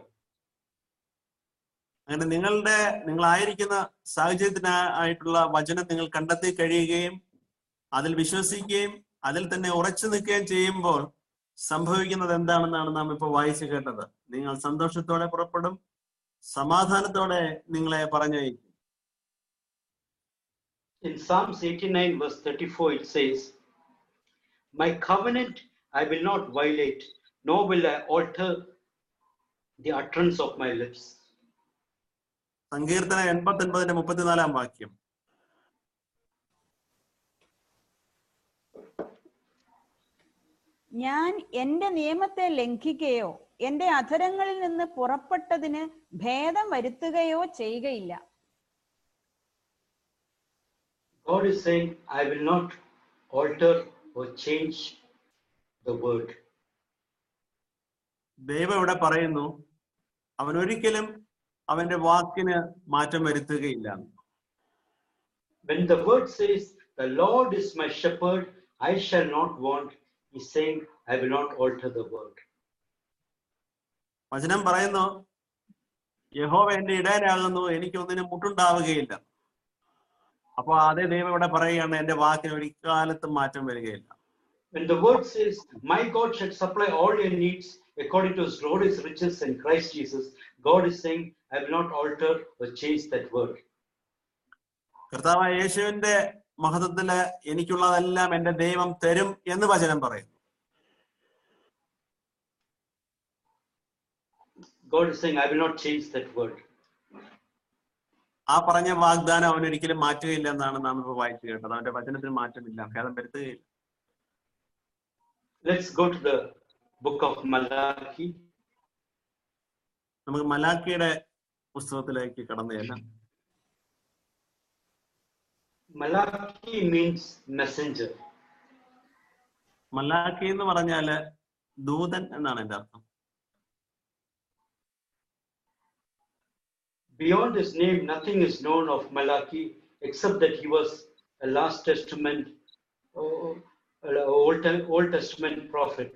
അങ്ങനെ നിങ്ങളുടെ നിങ്ങളായിരിക്കുന്ന സാഹചര്യത്തിനായിട്ടുള്ള വചനം നിങ്ങൾ കണ്ടെത്തി കഴിയുകയും അതിൽ വിശ്വസിക്കുകയും അതിൽ തന്നെ ഉറച്ചു നിൽക്കുകയും ചെയ്യുമ്പോൾ സംഭവിക്കുന്നത് എന്താണെന്നാണ് നാം ഇപ്പോൾ വായിച്ചു കേട്ടത് നിങ്ങൾ സന്തോഷത്തോടെ പുറപ്പെടും സമാധാനത്തോടെ നിങ്ങളെ പറഞ്ഞയക്കും In Psalms 89, verse 34, it says, My covenant I will not violate, nor will I alter the utterance of my lips. സങ്കീർത്തന എൺപത്തി ഒൻപതിന്റെ മുപ്പത്തിനാലാം വാക്യം ഞാൻ എന്റെ നിയമത്തെ ലംഘിക്കുകയോ എന്റെ അധരങ്ങളിൽ നിന്ന് പുറപ്പെട്ടതിന് ഭേദം വരുത്തുകയോ ചെയ്യുകയില്ല God is saying, I will not alter or change the word. ദൈവം ഇവിടെ പറയുന്നു അവൻ ഒരിക്കലും അവന്റെ വാക്കിന് മാറ്റം വരുത്തുകയില്ല When the word says, The Lord is my shepherd, I shall not want, he's saying, I will not alter the word. വചനം പറയുന്നു യഹോവ എന്റെ ഇടയനാകുന്നു എനിക്കൊന്നിനും മുട്ടുണ്ടാവുകയില്ല അപ്പൊ അതേ ദൈവം ഇവിടെ പറയുകയാണ് എന്റെ വാക്കിന് ഒരിക്കാലത്തും മാറ്റം വരികയില്ല When the word says, My God shall supply all your needs according to his glorious riches in Christ Jesus, God is saying, I will not alter or change that word. കർത്താവായ യേശുവിന്റെ മഹത്വത്തില് എനിക്കുള്ളതെല്ലാം എന്റെ ദൈവം തരും എന്ന് വചനം പറയുന്നു God is saying, I will not change that word. ആ പറഞ്ഞ വാഗ്ദാനം അവൻ ഒരിക്കലും മാറ്റുകയില്ല എന്നാണ് നാം ഇപ്പോൾ വായിച്ചു കേട്ടത് അവന്റെ വചനത്തിന് മാറ്റമില്ല ഭേദം വരുത്തുകയില്ല Let's go to the book of Malachi. നമുക്ക് മലാക്കിയുടെ പുസ്തകത്തിലേക്ക് കടന്നു ചെല്ലാം Malachi means messenger. മലാക്കി എന്ന് പറഞ്ഞാല് ദൂതൻ എന്നാണ് എന്റെ അർത്ഥം Beyond his name, nothing is known of Malachi except that he was a Last Testament, uh, Old, Old Testament prophet.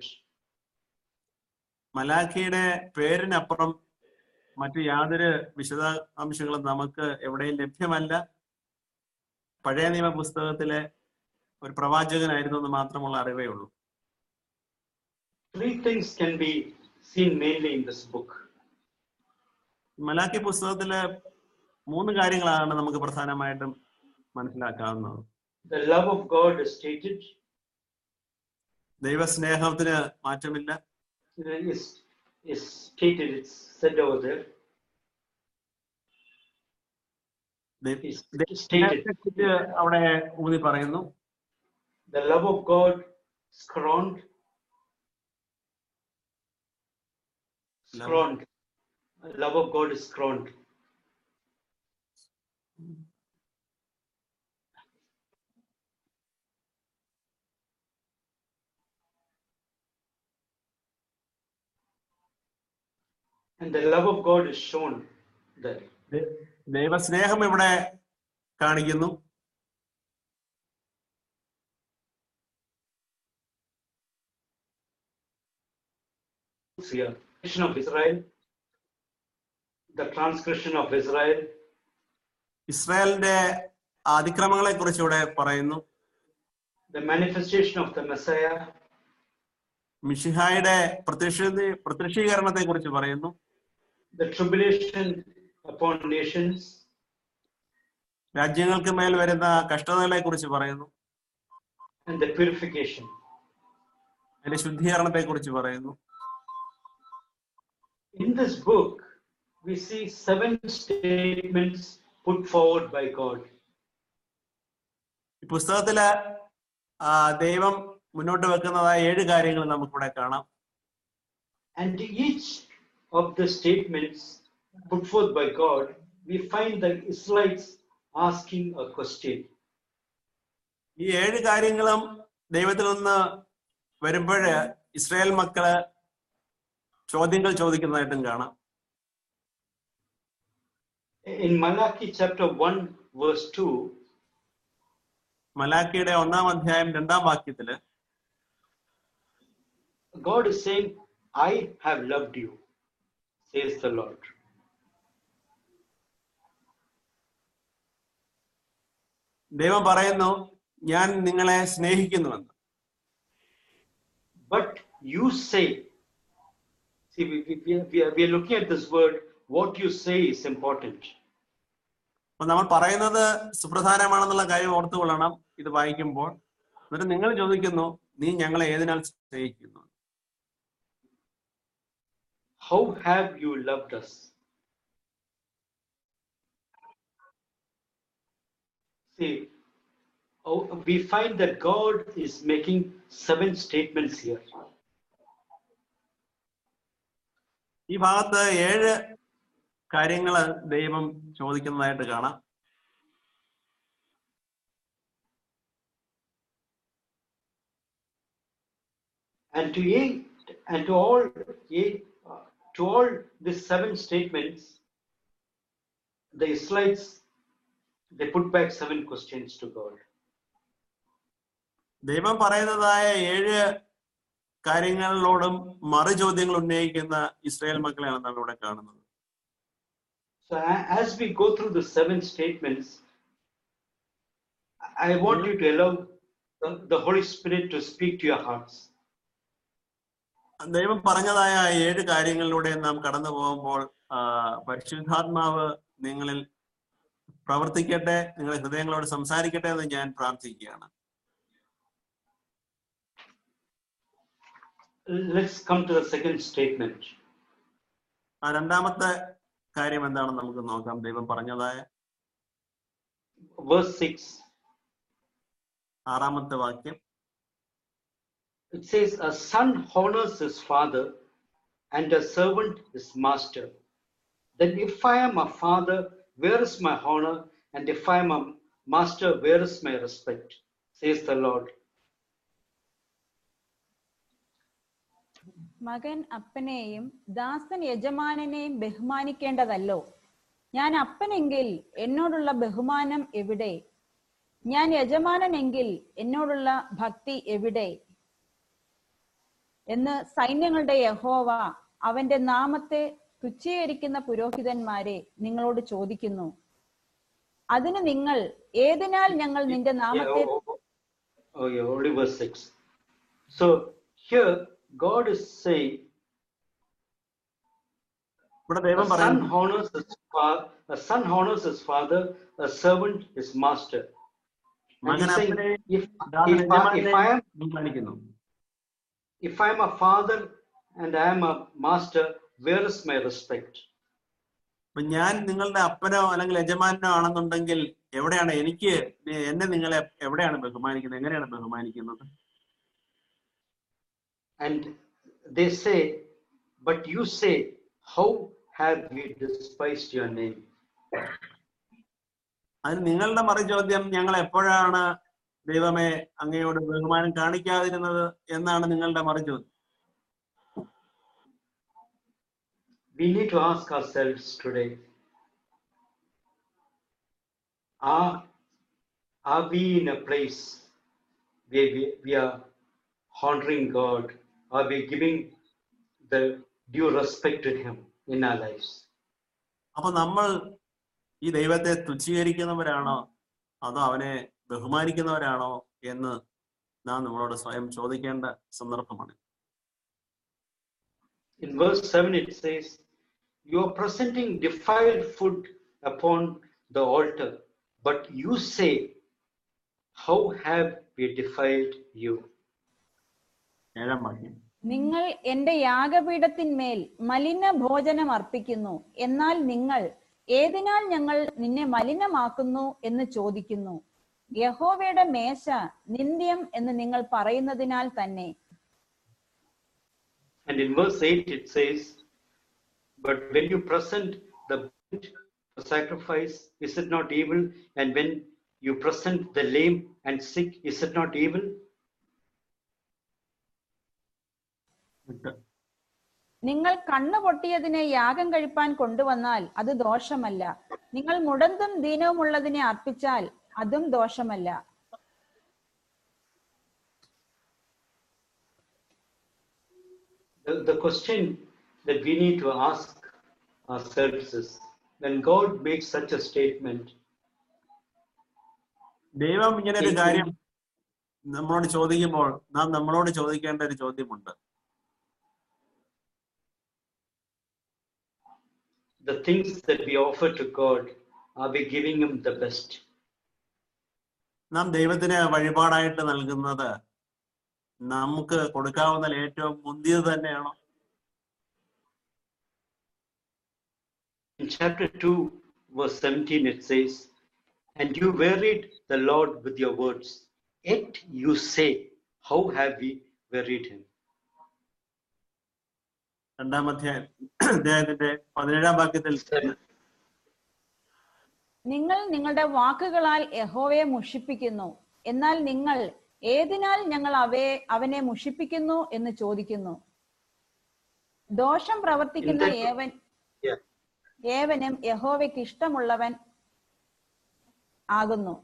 മലാഖിയുടെ പേരിനപ്പുറം മറ്റു യാതൊരു വിശദാംശങ്ങളും നമുക്ക് എവിടെയും ലഭ്യമല്ല പഴയ നിയമ പുസ്തകത്തിലെ ഒരു പ്രവാചകനായിരുന്നു എന്ന് മാത്രമുള്ള അറിവേ ഉള്ളൂ Three things can be seen mainly in this book. Malachi പുസ്തകത്തില് മൂന്ന് കാര്യങ്ങളാണ് നമുക്ക് പ്രധാനമായിട്ടും മനസ്സിലാക്കാവുന്നത് The love of God is stated, ദൈവസ്നേഹത്തിന് മാറ്റമില്ല is, is stated, it's said over there. ദൈ- It's stated. ദൈവസ്നേഹത്തെക്കുറിച്ച് അവിടെ ഊന്നി പറയുന്നു The love of God scorned. Love. Scorned. Love of God is scorned. And the love of God is shown there. ദൈ- ദൈവസ്നേഹം ഇവിടെ കാണിക്കുന്നു here. Nation of Israel, the transgression of Israel, ഇസ്രായേലിന്റെ അതിക്രമങ്ങളെ കുറിച്ച് ഇവിടെ പറയുന്നു the manifestation of the Messiah, മിഷിഹായുടെ പ്രത്യക്ഷ പ്രത്യക്ഷീകരണത്തെ കുറിച്ച് പറയുന്നു the tribulation upon nations, രാജ്യങ്ങൾക്ക് മേൽ വരുന്ന കഷ്ടതകളെ കുറിച്ച് പറയുന്നു and the purification. അതിന്റെ ശുദ്ധീകരണത്തെ കുറിച്ച് പറയുന്നു In this book, we see seven statements put forward by God. ഈ പുസ്തകത്തില് ആ, ദൈവം മുന്നോട്ട് വെക്കുന്നതായ ഏഴ് കാര്യങ്ങൾ നമുക്കിവിടെ കാണാം And each of the statements put forth by God, we find the Israelites asking a question. ഈ ഏഴ് കാര്യങ്ങളും ദൈവത്തിൽ നിന്ന് വരുമ്പോഴ് ഇസ്രായേൽ മക്കള് ചോദ്യങ്ങൾ ചോദിക്കുന്നതായിട്ടും കാണാം In Malachi chapter 1, verse 2, മലാക്കിയുടെ ഒന്നാം അധ്യായം രണ്ടാം വാക്യത്തില് God is saying, I have loved you, says the Lord. ദൈവം പറയുന്നു ഞാൻ നിങ്ങളെ സ്നേഹിക്കുന്നുവെന്ന് But you say, see, we, we, we, we are, we are looking at this word, what you say is important. അപ്പൊ നമ്മൾ പറയുന്നത് സുപ്രധാനമാണെന്നുള്ള കാര്യം ഓർത്തുകൊള്ളണം ഇത് വായിക്കുമ്പോൾ എന്നിട്ട് നിങ്ങൾ ചോദിക്കുന്നു നീ ഞങ്ങളെ ഏതിനാൽ സ്നേഹിക്കുന്നു How have you loved us? See, oh, we find that God is making seven statements here. ഈ ഭാഗത്ത് ഏഴ് കാര്യങ്ങൾ ദൈവം ചോദിക്കുന്നതായിട്ട് കാണാം And to eight, and to all eight, uh, to all these seven statements, the Israelites they put back seven questions to God. ദൈവം പറയുന്നതായ ഏഴ് കാര്യങ്ങളിലോടും മറു ചോദ്യങ്ങൾ ഉന്നയിക്കുന്ന ഇസ്രായേൽ മക്കളെയാണ് നാം ഇവിടെ കാണുന്നത് So a- as we go through the seven statements, I want you to allow the, the Holy Spirit to speak to your hearts. ദൈവം പറഞ്ഞതായ ആ ഏഴ് കാര്യങ്ങളിലൂടെ നാം കടന്നു പോകുമ്പോൾ ആ, പരിശുദ്ധാത്മാവ് നിങ്ങളിൽ പ്രവർത്തിക്കട്ടെ നിങ്ങളുടെ ഹൃദയങ്ങളോട് സംസാരിക്കട്ടെ എന്ന് ഞാൻ പ്രാർത്ഥിക്കുകയാണ് Let's come to the second statement. ആ രണ്ടാമത്തെ കാര്യം എന്താണെന്ന് നമുക്ക് നോക്കാം ദൈവം പറഞ്ഞതായ Verse 6 ആറാമത്തെ വാക്യം it says, A son honors his father, and a servant his master. Then, if I am a father, where is my honor? And if I am a master, where is my respect? Says the Lord. മകൻ അപ്പനെയും ദാസൻ യജമാനനെയും ബഹുമാനിക്കേണ്ടതല്ലോ ഞാൻ അപ്പനെങ്കിൽ എന്നോടുള്ള ബഹുമാനം എവിടെ ഞാൻ യജമാനനെങ്കിൽ എന്നോടുള്ള ഭക്തി എവിടെ എന്ന് സൈന്യങ്ങളുടെ യഹോവ അവന്റെ നാമത്തെ തുച്ഛീകരിക്കുന്ന പുരോഹിതന്മാരെ നിങ്ങളോട് ചോദിക്കുന്നു അതിന് നിങ്ങൾ ഏതിനാൽ ഞങ്ങൾ നിന്റെ Yeah, നാമത്തെ oh, oh, oh, yeah, only verse 6. So, here, God is saying, ഇവിടെ A ദൈവം son പറയുന്നു honors his father, a son honors his father, a servant his master. And മകൻ he's saying, അപ്പനെ if, Dasan if, I, if I യജമാനനെ am ബഹുമാനിക്കുന്നു if I am a father and I am a master, where is my respect? അപ്പൊ ഞാൻ നിങ്ങളുടെ അപ്പനോ അല്ലെങ്കിൽ യജമാനോ ആണെന്നുണ്ടെങ്കിൽ എവിടെയാണ് എനിക്ക് എന്നെ നിങ്ങളെ എവിടെയാണ് ബഹുമാനിക്കുന്നത് എങ്ങനെയാണ് ബഹുമാനിക്കുന്നത് And they say, but you say, how have we despised your name? അതിന് നിങ്ങളുടെ മറുചോദ്യം ഞങ്ങൾ എപ്പോഴാണ് ദൈവമേ അങ്ങയോട് ബഹുമാനം കാണിക്കാതിരുന്നത് എന്നാണ് നിങ്ങളുടെ മറുചോദ്യം We need to ask ourselves today, are, are we in a place where we, we are honoring God? Are we giving the due respect to Him in our lives? അപ്പൊ നമ്മൾ ഈ ദൈവത്തെ തുച്ഛീകരിക്കുന്നവരാണോ അതോ അവനെ ബഹുമാനിക്കുന്നവരാണോ എന്ന് നാം നമ്മളോട് സ്വയം ചോദിക്കേണ്ട സന്ദർഭമാണ് In verse 7, it says, You are presenting defiled food upon the altar, but you say, How have we defiled you? ഏഴാം വാക്യം നിങ്ങൾ എന്റെ യാഗപീഠത്തിന്മേൽ മലിന ഭോജനം അർപ്പിക്കുന്നു എന്നാൽ നിങ്ങൾ ഏതിനാൽ ഞങ്ങൾ നിന്നെ മലിനമാക്കുന്നു എന്ന് ചോദിക്കുന്നു യഹോവയുടെ മേശ നിന്ദ്യം എന്ന് നിങ്ങൾ പറയുന്നതിനാൽ തന്നെ And in verse 8, it says, But when you present the burnt sacrifice, is it not evil? And when you present the lame and sick, is it not evil? എട്ട്. നിങ്ങൾ കണ്ണു പൊട്ടിയതിനെ യാഗം കഴിപ്പാൻ കൊണ്ടുവന്നാൽ അത് ദോഷമല്ല നിങ്ങൾ മുടന്തും ദീനവുമുള്ളതിനെ അർപ്പിച്ചാൽ അതും ദോഷമല്ല The, the question that we need to ask ourselves is when God makes such a statement, ദൈവം ഇങ്ങനെ ഒരു കാര്യം നമ്മളോട് ചോദിക്കുമ്പോൾ നാം നമ്മളോട് ചോദിക്കേണ്ട ഒരു ചോദ്യമുണ്ട് the things that we offer to God, are we giving Him the best? നാം ദൈവത്തിന് വഴിപാടായിട്ട് നൽകുന്നത് നമുക്ക് കൊടുക്കാവുന്ന ഏറ്റവും മുന്തിയത് തന്നെയാണോ In chapter 2, verse 17, it says, And you wearied the Lord with your words, yet you say, How have we wearied him? രണ്ടാം അധ്യായം അദ്ദേഹത്തിന്റെ പതിനേഴാം വാക്യത്തിൽ നിങ്ങൾ നിങ്ങളുടെ വാക്കുകളാൽ യഹോവയെ മുഷിപ്പിക്കുന്നു എന്നാൽ നിങ്ങൾ ഏതിനാൽ ഞങ്ങൾ അവയെ അവനെ മുഷിപ്പിക്കുന്നു എന്ന് ചോദിക്കുന്നു ദോഷം പ്രവർത്തിക്കുന്ന ഇന്നത്തെ- ഏവൻ Yeah. ഏവനും യഹോവയ്ക്ക് ഇഷ്ടമുള്ളവൻ ആകുന്നു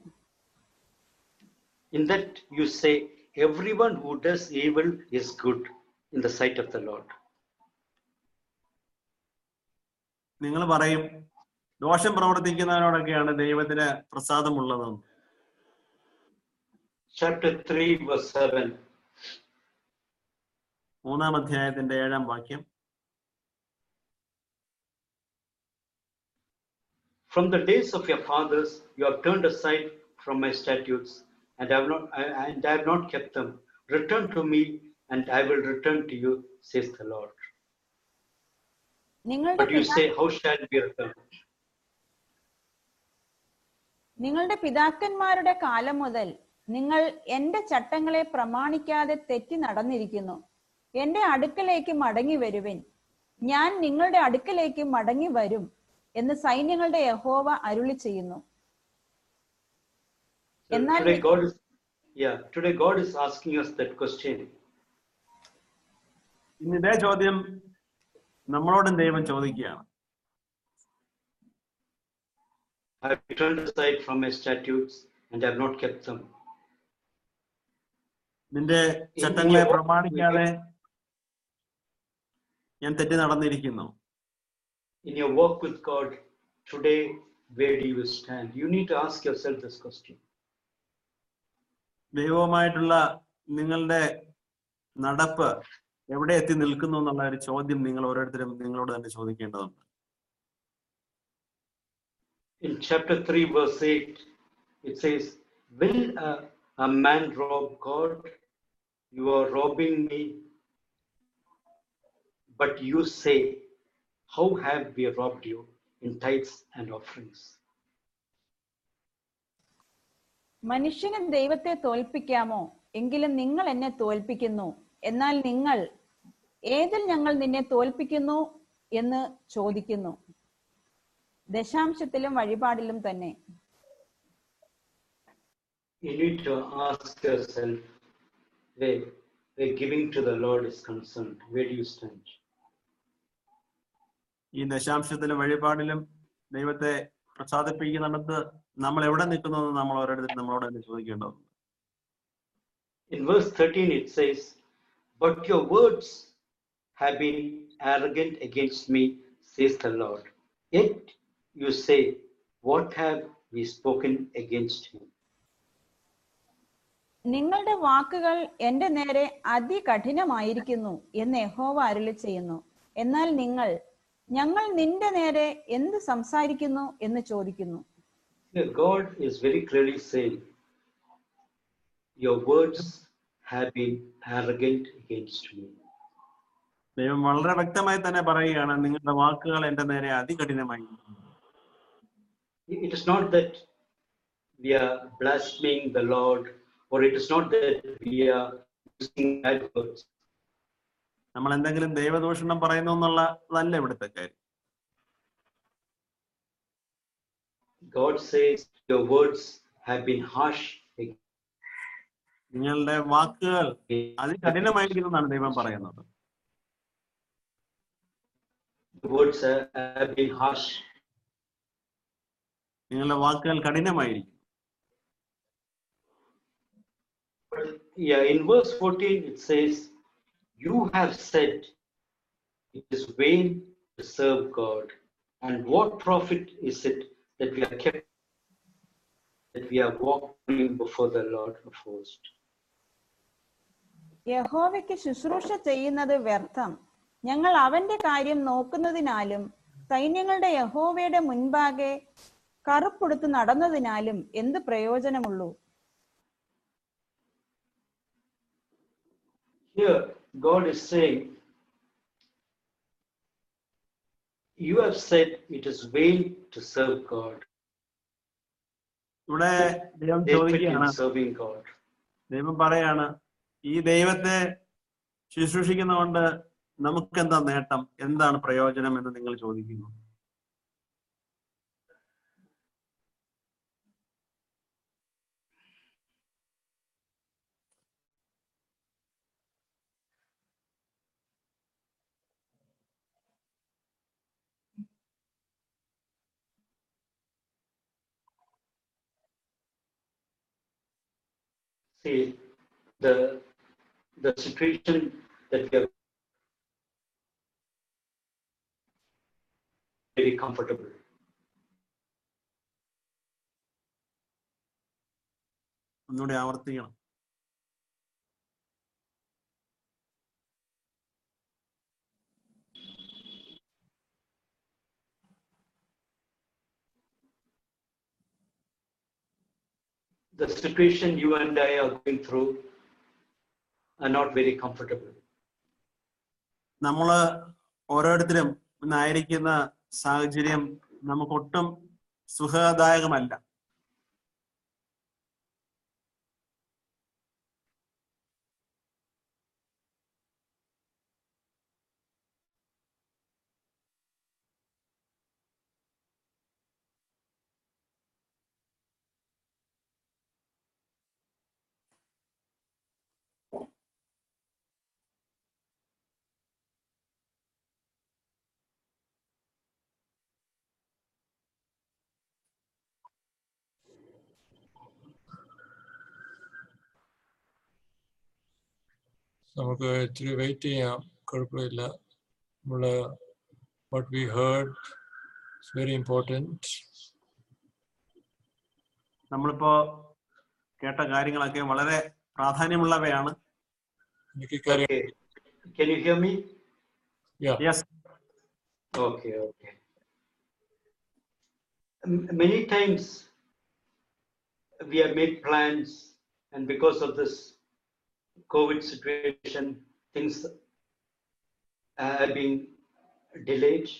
In that you say, Everyone who does evil is good in the sight of the Lord. നിങ്ങൾ പറയും ദോഷം പ്രവർത്തിക്കുന്നവരോടൊക്കെയാണ് ദൈവത്തിന് പ്രസാദമുള്ളതെന്ന് Chapter 3, verse 7. മൂന്നാം അധ്യായത്തിന്റെ ഏഴാം വാക്യം From the days of your fathers, you have turned aside from my statutes, and I have not, and I have not kept them. Return to me, and I will return to you, says the Lord. നിങ്ങളുടെ But you പിതാ- say, How shall we return? നിങ്ങളുടെ പിതാക്കന്മാരുടെ കാലം മുതൽ നിങ്ങൾ എന്റെ ചട്ടങ്ങളെ പ്രമാണിക്കാതെ തെറ്റി നടന്നിരിക്കുന്നു എന്റെ അടുക്കലേക്ക് മടങ്ങി വരുവിൻ ഞാൻ നിങ്ങളുടെ അടുക്കലേക്ക് മടങ്ങി വരും എന്ന് സൈന്യങ്ങളുടെ യഹോവ അരുളി ചെയ്യുന്നു So എന്നാൽ today God is, yeah, today God is asking us that question. ഇന്ന് ഇതേ ചോദ്യം നമ്മളോടും ദൈവം ചോദിക്കുകയാണ് I have turned aside from my statutes and have not kept them. നിന്റെ ചട്ടങ്ങളെ പ്രമാണിക്കാതെ ഞാൻ തെറ്റി നടന്നിരിക്കുന്നു In your work with God, today, where do you stand? You need to ask yourself this question. ദൈവവുമായിട്ടുള്ള നിങ്ങളുടെ നടപ്പ് എവിടെ എത്തി നിൽക്കുന്നു എന്നുള്ള ഒരു ചോദ്യം നിങ്ങൾ ഓരോരുത്തരും നിങ്ങളോട് തന്നെ ചോദിക്കേണ്ടതുണ്ട് In chapter 3, verse 8, it says, Will a, a man rob God? You are robbing me. But you say, How have we robbed you in tithes and offerings? മനുഷ്യന് ദൈവത്തെ തോൽപ്പിക്കാമോ എങ്കിലും നിങ്ങൾ എന്നെ തോൽപ്പിക്കുന്നു എന്നാൽ നിങ്ങൾ ഏതിൽ ഞങ്ങൾ നിന്നെ തോൽപ്പിക്കുന്നു എന്ന് ചോദിക്കുന്നു ദശാംശത്തിലും വഴിപാടിലും തന്നെ You need to ask yourself, where, where giving to the Lord is concerned, where do you stand? ഈ ദശാംശത്തിലും വഴിപാടിലും ദൈവത്തെ പ്രസാദിപ്പിക്കുന്നിടത്ത് നമ്മൾ എവിടെ നിൽക്കുന്നു എന്ന് നമ്മൾ ഓരോരുത്തരും നമ്മളോട് തന്നെ ചോദിക്കേണ്ടതുണ്ട് In verse 13, it says, But your words have been arrogant against me, says the Lord. Yet you say, What have we spoken against him? നിങ്ങളുടെ വാക്കുകൾ എന്റെ നേരെ അതികഠിനമായിരിക്കുന്നു എന്ന് യഹോവ അരുളി ചെയ്യുന്നു എന്നാൽ നിങ്ങൾ ഞങ്ങൾ നിന്റെ നേരെ എന്ത് സംസാരിക്കുന്നു എന്ന് ചോദിക്കുന്നു Here, God is very clearly saying, Your words have been arrogant against me. ദൈവം വളരെ വ്യക്തമായി തന്നെ പറയുകയാണ് നിങ്ങളുടെ വാക്കുകൾ എന്റെ നേരെ അതികഠിനമായി It is not that we are blaspheming the Lord, or it is not that we are using bad words. നമ്മൾ എന്തെങ്കിലും ദൈവദൂഷണം പറയുന്നു എന്നുള്ളതല്ല ഇവിടുത്തെ കാര്യം God says, Your words have been harsh നിങ്ങളുടെ വാക്കുകൾ against അതികഠിനമായിരിക്കുന്നു എന്നാണ് ദൈവം പറയുന്നത് The words have have been harsh. നിങ്ങളുടെ വാക്കുകൾ കഠിനമായിരിക്കും But yeah, in verse 14 it says, You have said it is vain to serve God. And what profit is it that we are kept, that we are walking before the Lord of hosts? യഹോവയ്ക്ക് ശുശ്രൂഷ ചെയ്യുന്നത് വ്യർത്ഥം ഞങ്ങൾ അവന്റെ കാര്യം നോക്കുന്നതിനാലും സൈന്യങ്ങളുടെ യഹോവയുടെ മുൻപാകെ കറുപ്പെടുത്ത് നടന്നതിനാലും എന്ത് പ്രയോജനമുള്ളൂ Here, God is saying, You have said it is vain to serve God. ഇവിടെ ദൈവം They fit ചോദിക്കുകയാണ് in serving God. ദൈവം പറയാണ് ഈ ദൈവത്തെ ശുശ്രൂഷിക്കുന്നതുകൊണ്ട് നമുക്ക് എന്താ നേട്ടം എന്താണ് പ്രയോജനം എന്ന് നിങ്ങൾ ചോദിക്കുന്നു See, the, the situation that we are very comfortable. ഒന്നുകൂടി ആവർത്തിക്കണം The situation you and I are going through are not very comfortable. നമ്മള് ഓരോരുത്തരും ഇന്നായിരിക്കുന്ന സാഹചര്യം നമുക്കൊട്ടും സുഖദായകമല്ല നമുക്ക് ഇച്ചിരി വെയിറ്റ് ചെയ്യാം കുഴപ്പമില്ല നമ്മൾ what we heard it's very important നമ്മളിപ്പോ കേട്ട കാര്യങ്ങളൊക്കെ വളരെ പ്രാധാന്യമുള്ളവയാണ് എനിക്ക് കാര്യം Okay. Can you hear me? Yes Okay, okay. M- Many times we have made plans, and because of this COVID situation, things uh, have been delayed.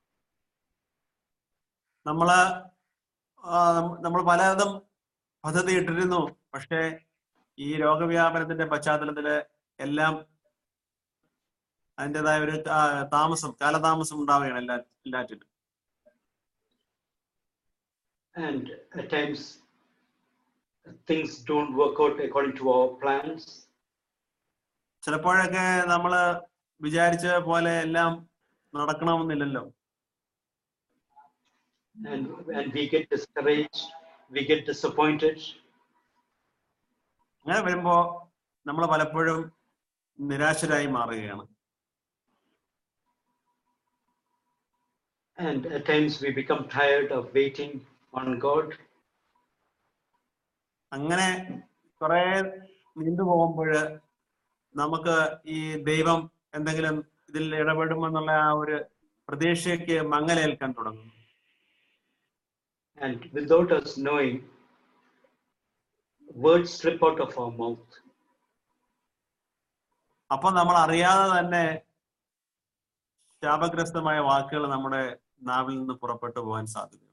നമ്മള് നമ്മൾ പലതും പദ്ധതി ഇട്ടിരുന്നു പക്ഷേ ഈ രോഗവ്യാപനത്തിന്റെ പശ്ചാത്തലത്തില് എല്ലാം അതിൻ്റെതായ ഒരു ആ, താമസം കാലതാമസം ഉണ്ടാവുകയാണ് എല്ലാ എല്ലാറ്റിനും and at times things don't work out according to our plans ചിലപ്പോഴൊക്കെ നമ്മള് വിചാരിച്ച പോലെ എല്ലാം നടക്കണമെന്നില്ലല്ലോ and and we get discouraged we get disappointed അങ്ങനെ വരുമ്പോ നമ്മൾ പലപ്പോഴും നിരാശരായി മാറുകയാണ് and at times we become tired of waiting on god അങ്ങനെ കുറെ നീണ്ടുപോകുമ്പോൾ നമുക്ക് ഈ ദൈവം എന്തെങ്കിലും ഇതിൽ ഇടപെടുമെന്നുള്ള ആ ഒരു പ്രതീക്ഷയ്ക്ക് മങ്ങലേൽക്കാൻ തുടങ്ങും and without us knowing words slip out of our mouth അപ്പൊ നമ്മൾ അറിയാതെ തന്നെ ശാപഗ്രസ്തമായ വാക്കുകൾ നമ്മുടെ നാവിൽ നിന്ന് പുറപ്പെട്ടു പോകാൻ സാധ്യതയുണ്ട്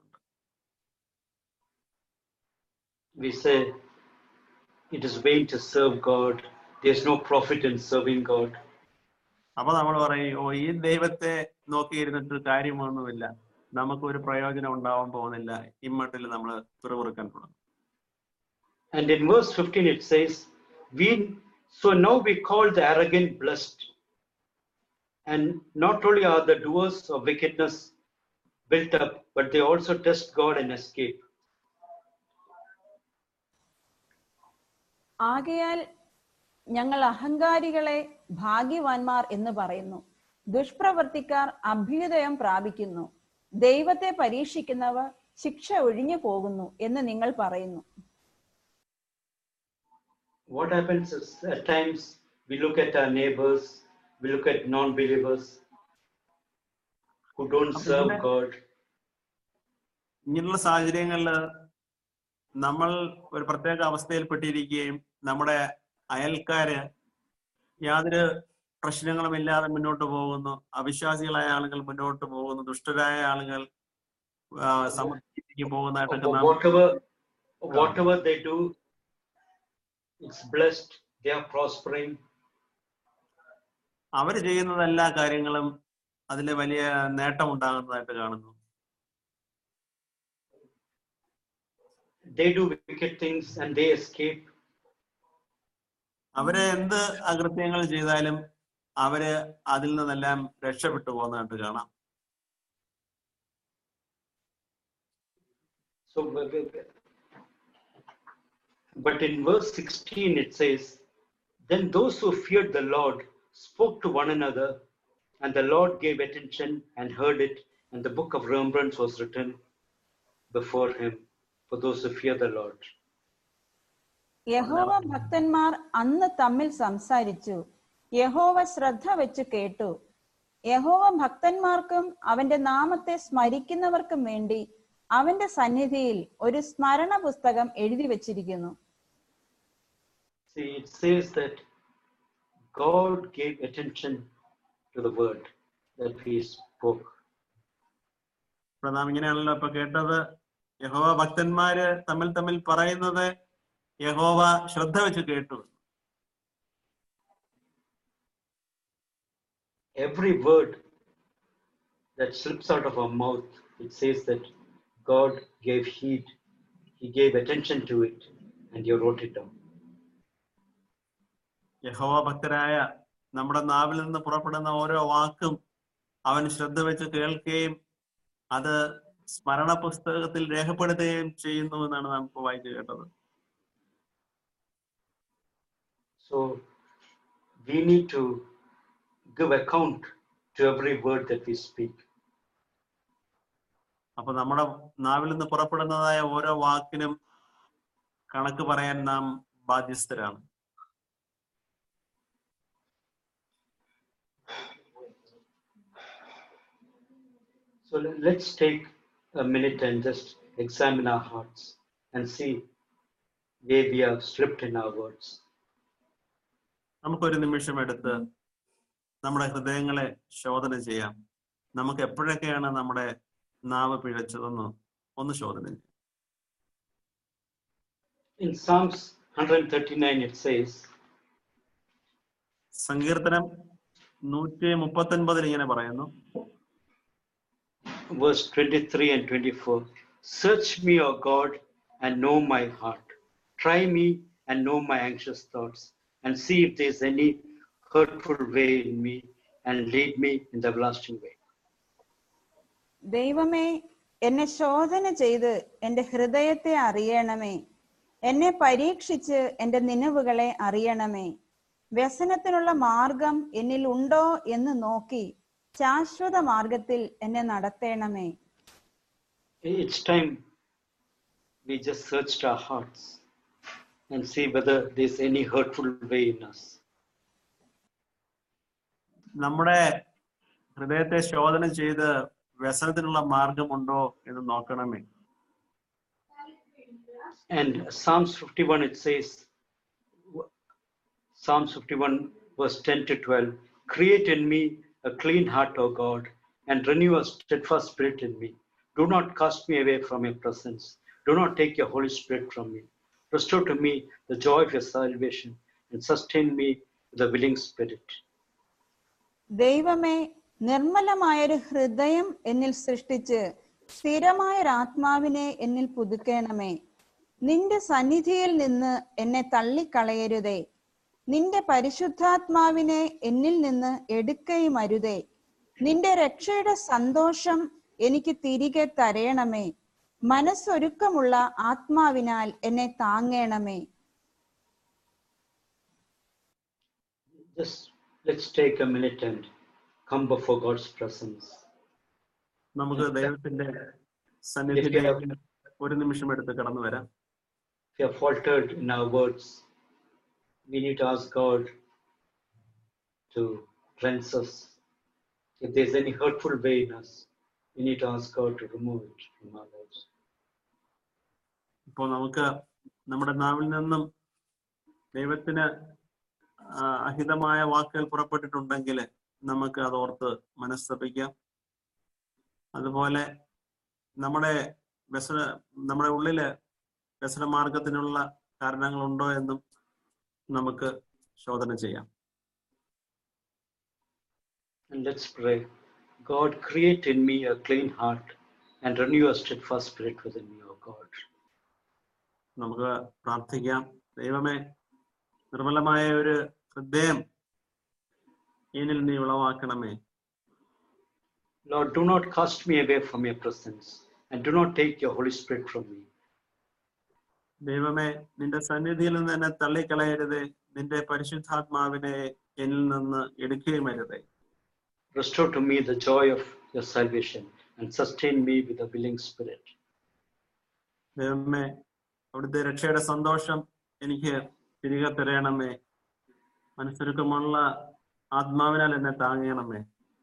we say it is vain to serve god there's no profit in serving god അപ്പൊ നമ്മൾ പറയും ഓ ഈ ദൈവത്തെ നോക്കിയിരുന്നിട്ട് കാര്യമൊന്നുമില്ല നമുക്ക് ഒരു പ്രയോജനം ഉണ്ടാവാൻ പോകുന്നില്ല ഇമ്മട്ടിൽ നമ്മൾ പിറുപിറുക്കാൻ തുടങ്ങും and in verse 15 it says we so now we call the arrogant blessed and not only are the doers of wickedness built up but they also test god and escape ആകയാൽ ഞങ്ങൾ അഹങ്കാരികളെ ഭാഗ്യവാന്മാർ എന്ന് പറയുന്നു ദുഷ്പ്രവർത്തിക്കാർ അഭ്യുദയം പ്രാപിക്കുന്നു ദൈവത്തെ പരീക്ഷിക്കുന്നവർ ശിക്ഷ ഒഴിഞ്ഞു പോകുന്നു എന്ന് നിങ്ങൾ പറയുന്നു what happens is at times we look at our neighbors we look at non-believers who don't serve god ഇങ്ങനെയുള്ള സാഹചര്യങ്ങളിൽ നമ്മൾ ഒരു പ്രത്യേക അവസ്ഥയിൽപ്പെട്ടിരിക്കുകയും നമ്മുടെ അയൽക്കാര് യാതൊരു പ്രശ്നങ്ങളും ഇല്ലാതെ മുന്നോട്ട് പോകുന്നു അവിശ്വാസികളായ ആളുകൾ മുന്നോട്ട് പോകുന്നു ദുഷ്ടരായ ആളുകൾ ആ, സമൃദ്ധിക്ക് പോകുന്നതായിട്ടൊക്കെ നാം whatever whatever they do it's blessed they are prospering അവർ ചെയ്യുന്നത് എല്ലാ കാര്യങ്ങളും അതിൽ വലിയ നേട്ടം ഉണ്ടാകുന്നതായിട്ട് കാണുന്നു they do wicked things and they escape അവര് എന്ത് അകൃത്യങ്ങൾ ചെയ്താലും അവര് അതിൽ നിന്നെല്ലാം രക്ഷപ്പെട്ടു പോകുന്നതായിട്ട് കാണാം So, but but in verse 16 it says, Then those who feared the Lord spoke to one another, and the Lord gave attention and heard it, and the book of remembrance was written before him for those who fear the Lord. യഹോവ ഭക്തന്മാർ അന്ന് തമ്മിൽ സംസാരിച്ചു യഹോവ ശ്രദ്ധ വെച്ച് കേട്ടു യഹോവ ഭക്തന്മാർക്കും അവന്റെ നാമത്തെ സ്മരിക്കുന്നവർക്കും വേണ്ടി അവന്റെ സന്നിധിയിൽ ഒരു സ്മരണ പുസ്തകം എഴുതി വച്ചിരിക്കുന്നു See, it says that God gave attention to the word that he spoke. ഇപ്പൊ നാം ഇങ്ങനെയാണല്ലോ ഇപ്പൊ കേട്ടത് യഹോവ ഭക്തന്മാര് തമ്മിൽ തമ്മിൽ പറയുന്നത് യഹോവ ശ്രദ്ധ വെച്ച് കേട്ടു every word that slips out of our mouth, it says that God gave heed, He gave attention to it, and you wrote it down. യഹോവ ഭക്തരായ നമ്മുടെ നാവിൽ നിന്ന് പുറപ്പെടുന്ന ഓരോ വാക്കും അവൻ ശ്രദ്ധ വെച്ച് കേൾക്കുകയും അത് സ്മരണ പുസ്തകത്തിൽ രേഖപ്പെടുത്തുകയും ചെയ്യുന്നു എന്നാണ് നാം ഇപ്പോൾ വായിച്ചു കേട്ടത് So we need to give account to every word that we speak. അപ്പൊ നമ്മുടെ നാവിൽ നിന്ന് പുറപ്പെടുന്നതായ ഓരോ വാക്കിനും കണക്ക് പറയാൻ നാം ബാധ്യസ്ഥരാണ് So le- let's take a minute and just examine our hearts and see where we have slipped in our words. നമുക്കൊരു നിമിഷം എടുത്ത് നമ്മുടെ ഹൃദയങ്ങളെ ശോധന ചെയ്യാം നമുക്ക് എപ്പോഴൊക്കെയാണ് നമ്മുടെ നാവ് പിഴച്ചതെന്ന് ഒന്ന് ശോധന ചെയ്യാം In Psalms 139, it says, സങ്കീർത്തനം നൂറ്റി മുപ്പത്തി ഒൻപതിൽ ഇങ്ങനെ പറയുന്നു verse 23 and 24 Search me, O God, and know my heart. Try me and know my anxious thoughts, and see if there is any hurtful way in me, and lead me in the everlasting way. ദൈവമേ എന്നെ ശോധന ചെയ്ത് എന്റെ ഹൃദയത്തെ അറിയണമേ എന്നെ പരീക്ഷിച്ച് എന്റെ നിലവുകളെ അറിയണമേ വ്യസനത്തിനുള്ള മാർഗം എന്നിൽ ഉണ്ടോ എന്ന് നോക്കി ശാശ്വത മാർഗത്തിൽ എന്നെ നടത്തേണമേ It's time we just searched our hearts and see whether there's any hurtful way in us. നമ്മുടെ ഹൃദയത്തെ ശോധന ചെയ്ത് വ്യസനത്തിനുള്ള മാർഗമുണ്ടോ എന്ന് നോക്കണമേ And Psalms 51, it says, Psalms 51, verse 10 to 12, create in me a clean heart, O God, and renew a steadfast spirit in me. Do not cast me away from your presence. Do not take your Holy Spirit from me. Restore to me the joy of your salvation and sustain me with a willing spirit. ദൈവമേ നിർമ്മലമായൊരു ഹൃദയം എന്നിൽ സൃഷ്ടിച്ച് സ്ഥിരമായൊരാത്മാവിനെ എന്നിൽ പുതുക്കണമേ നിന്റെ സന്നിധിയിൽ നിന്ന് എന്നെ തള്ളിക്കളയരുതേ നിന്റെ പരിശുദ്ധാത്മാവിനെ എന്നിൽ നിന്ന് എടുക്കയും അരുതേ നിന്റെ രക്ഷയുടെ സന്തോഷം എനിക്ക് തിരികെ തരയണമേ മനസ്സൊരുക്കമുള്ള ആത്മാവിനാൽ എന്നെ താങ്ങേണമേ Just let's take a minute and come before God's presence. നമുക്ക് ദൈവത്തിന്റെ സന്നിധിയിലേക്ക് ഒരു നിമിഷം എടുത്ത് കടന്നു വരാം If we have faltered in our words, we need to ask God to cleanse us. If there's any hurtful way in us, we need to ask God to remove it from our lives. ഇപ്പോൾ നമുക്ക് നമ്മുടെ നാവിൽ നിന്നും ദൈവത്തിന് ആ, അഹിതമായ വാക്കുകൾ പുറപ്പെട്ടിട്ടുണ്ടെങ്കിൽ നമുക്ക് അത് ഓർത്ത് മനസ്തപിക്കാം അതുപോലെ നമ്മുടെ വ്യസന നമ്മുടെ ഉള്ളില് വ്യസന മാർഗത്തിനുള്ള കാരണങ്ങളുണ്ടോ എന്നും നമുക്ക് ശോധന ചെയ്യാം And let's pray. God, create in me a clean heart and renew a steadfast spirit within me, O God. നമുക്ക് പ്രാർത്ഥിക്കാം ദൈവമേ നിർമ്മലമായ ഒരു ഹൃദയം എന്നിൽ നീ ഉളവാക്കണമേ Lord, do not cast me away from your presence and do not take your Holy Spirit from me. ദൈവമേ നിന്റെ സന്നിധിയിൽ നിന്ന് എന്നെ തള്ളിക്കളയരുതേ നിന്റെ പരിശുദ്ധാത്മാവിനെ എന്നിൽ നിന്ന് എടുക്കുകയും അരുതേ Restore to me the joy of your salvation and sustain me with a willing spirit. ദൈവമേ അവിടുത്തെ രക്ഷയുടെ സന്തോഷം എനിക്ക് തിരികെ തരയണമേ മനസ്സൊരുക്കമുള്ള ആത്മാവിനാൽ എന്നെ താങ്ങണമേ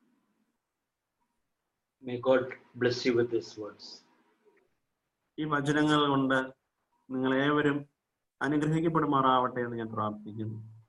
May God bless you with these words. ഈ വചനങ്ങൾ കൊണ്ട് നിങ്ങൾ ഏവരും അനുഗ്രഹിക്കപ്പെടുമാറാവട്ടെ എന്ന് ഞാൻ പ്രാർത്ഥിക്കുന്നു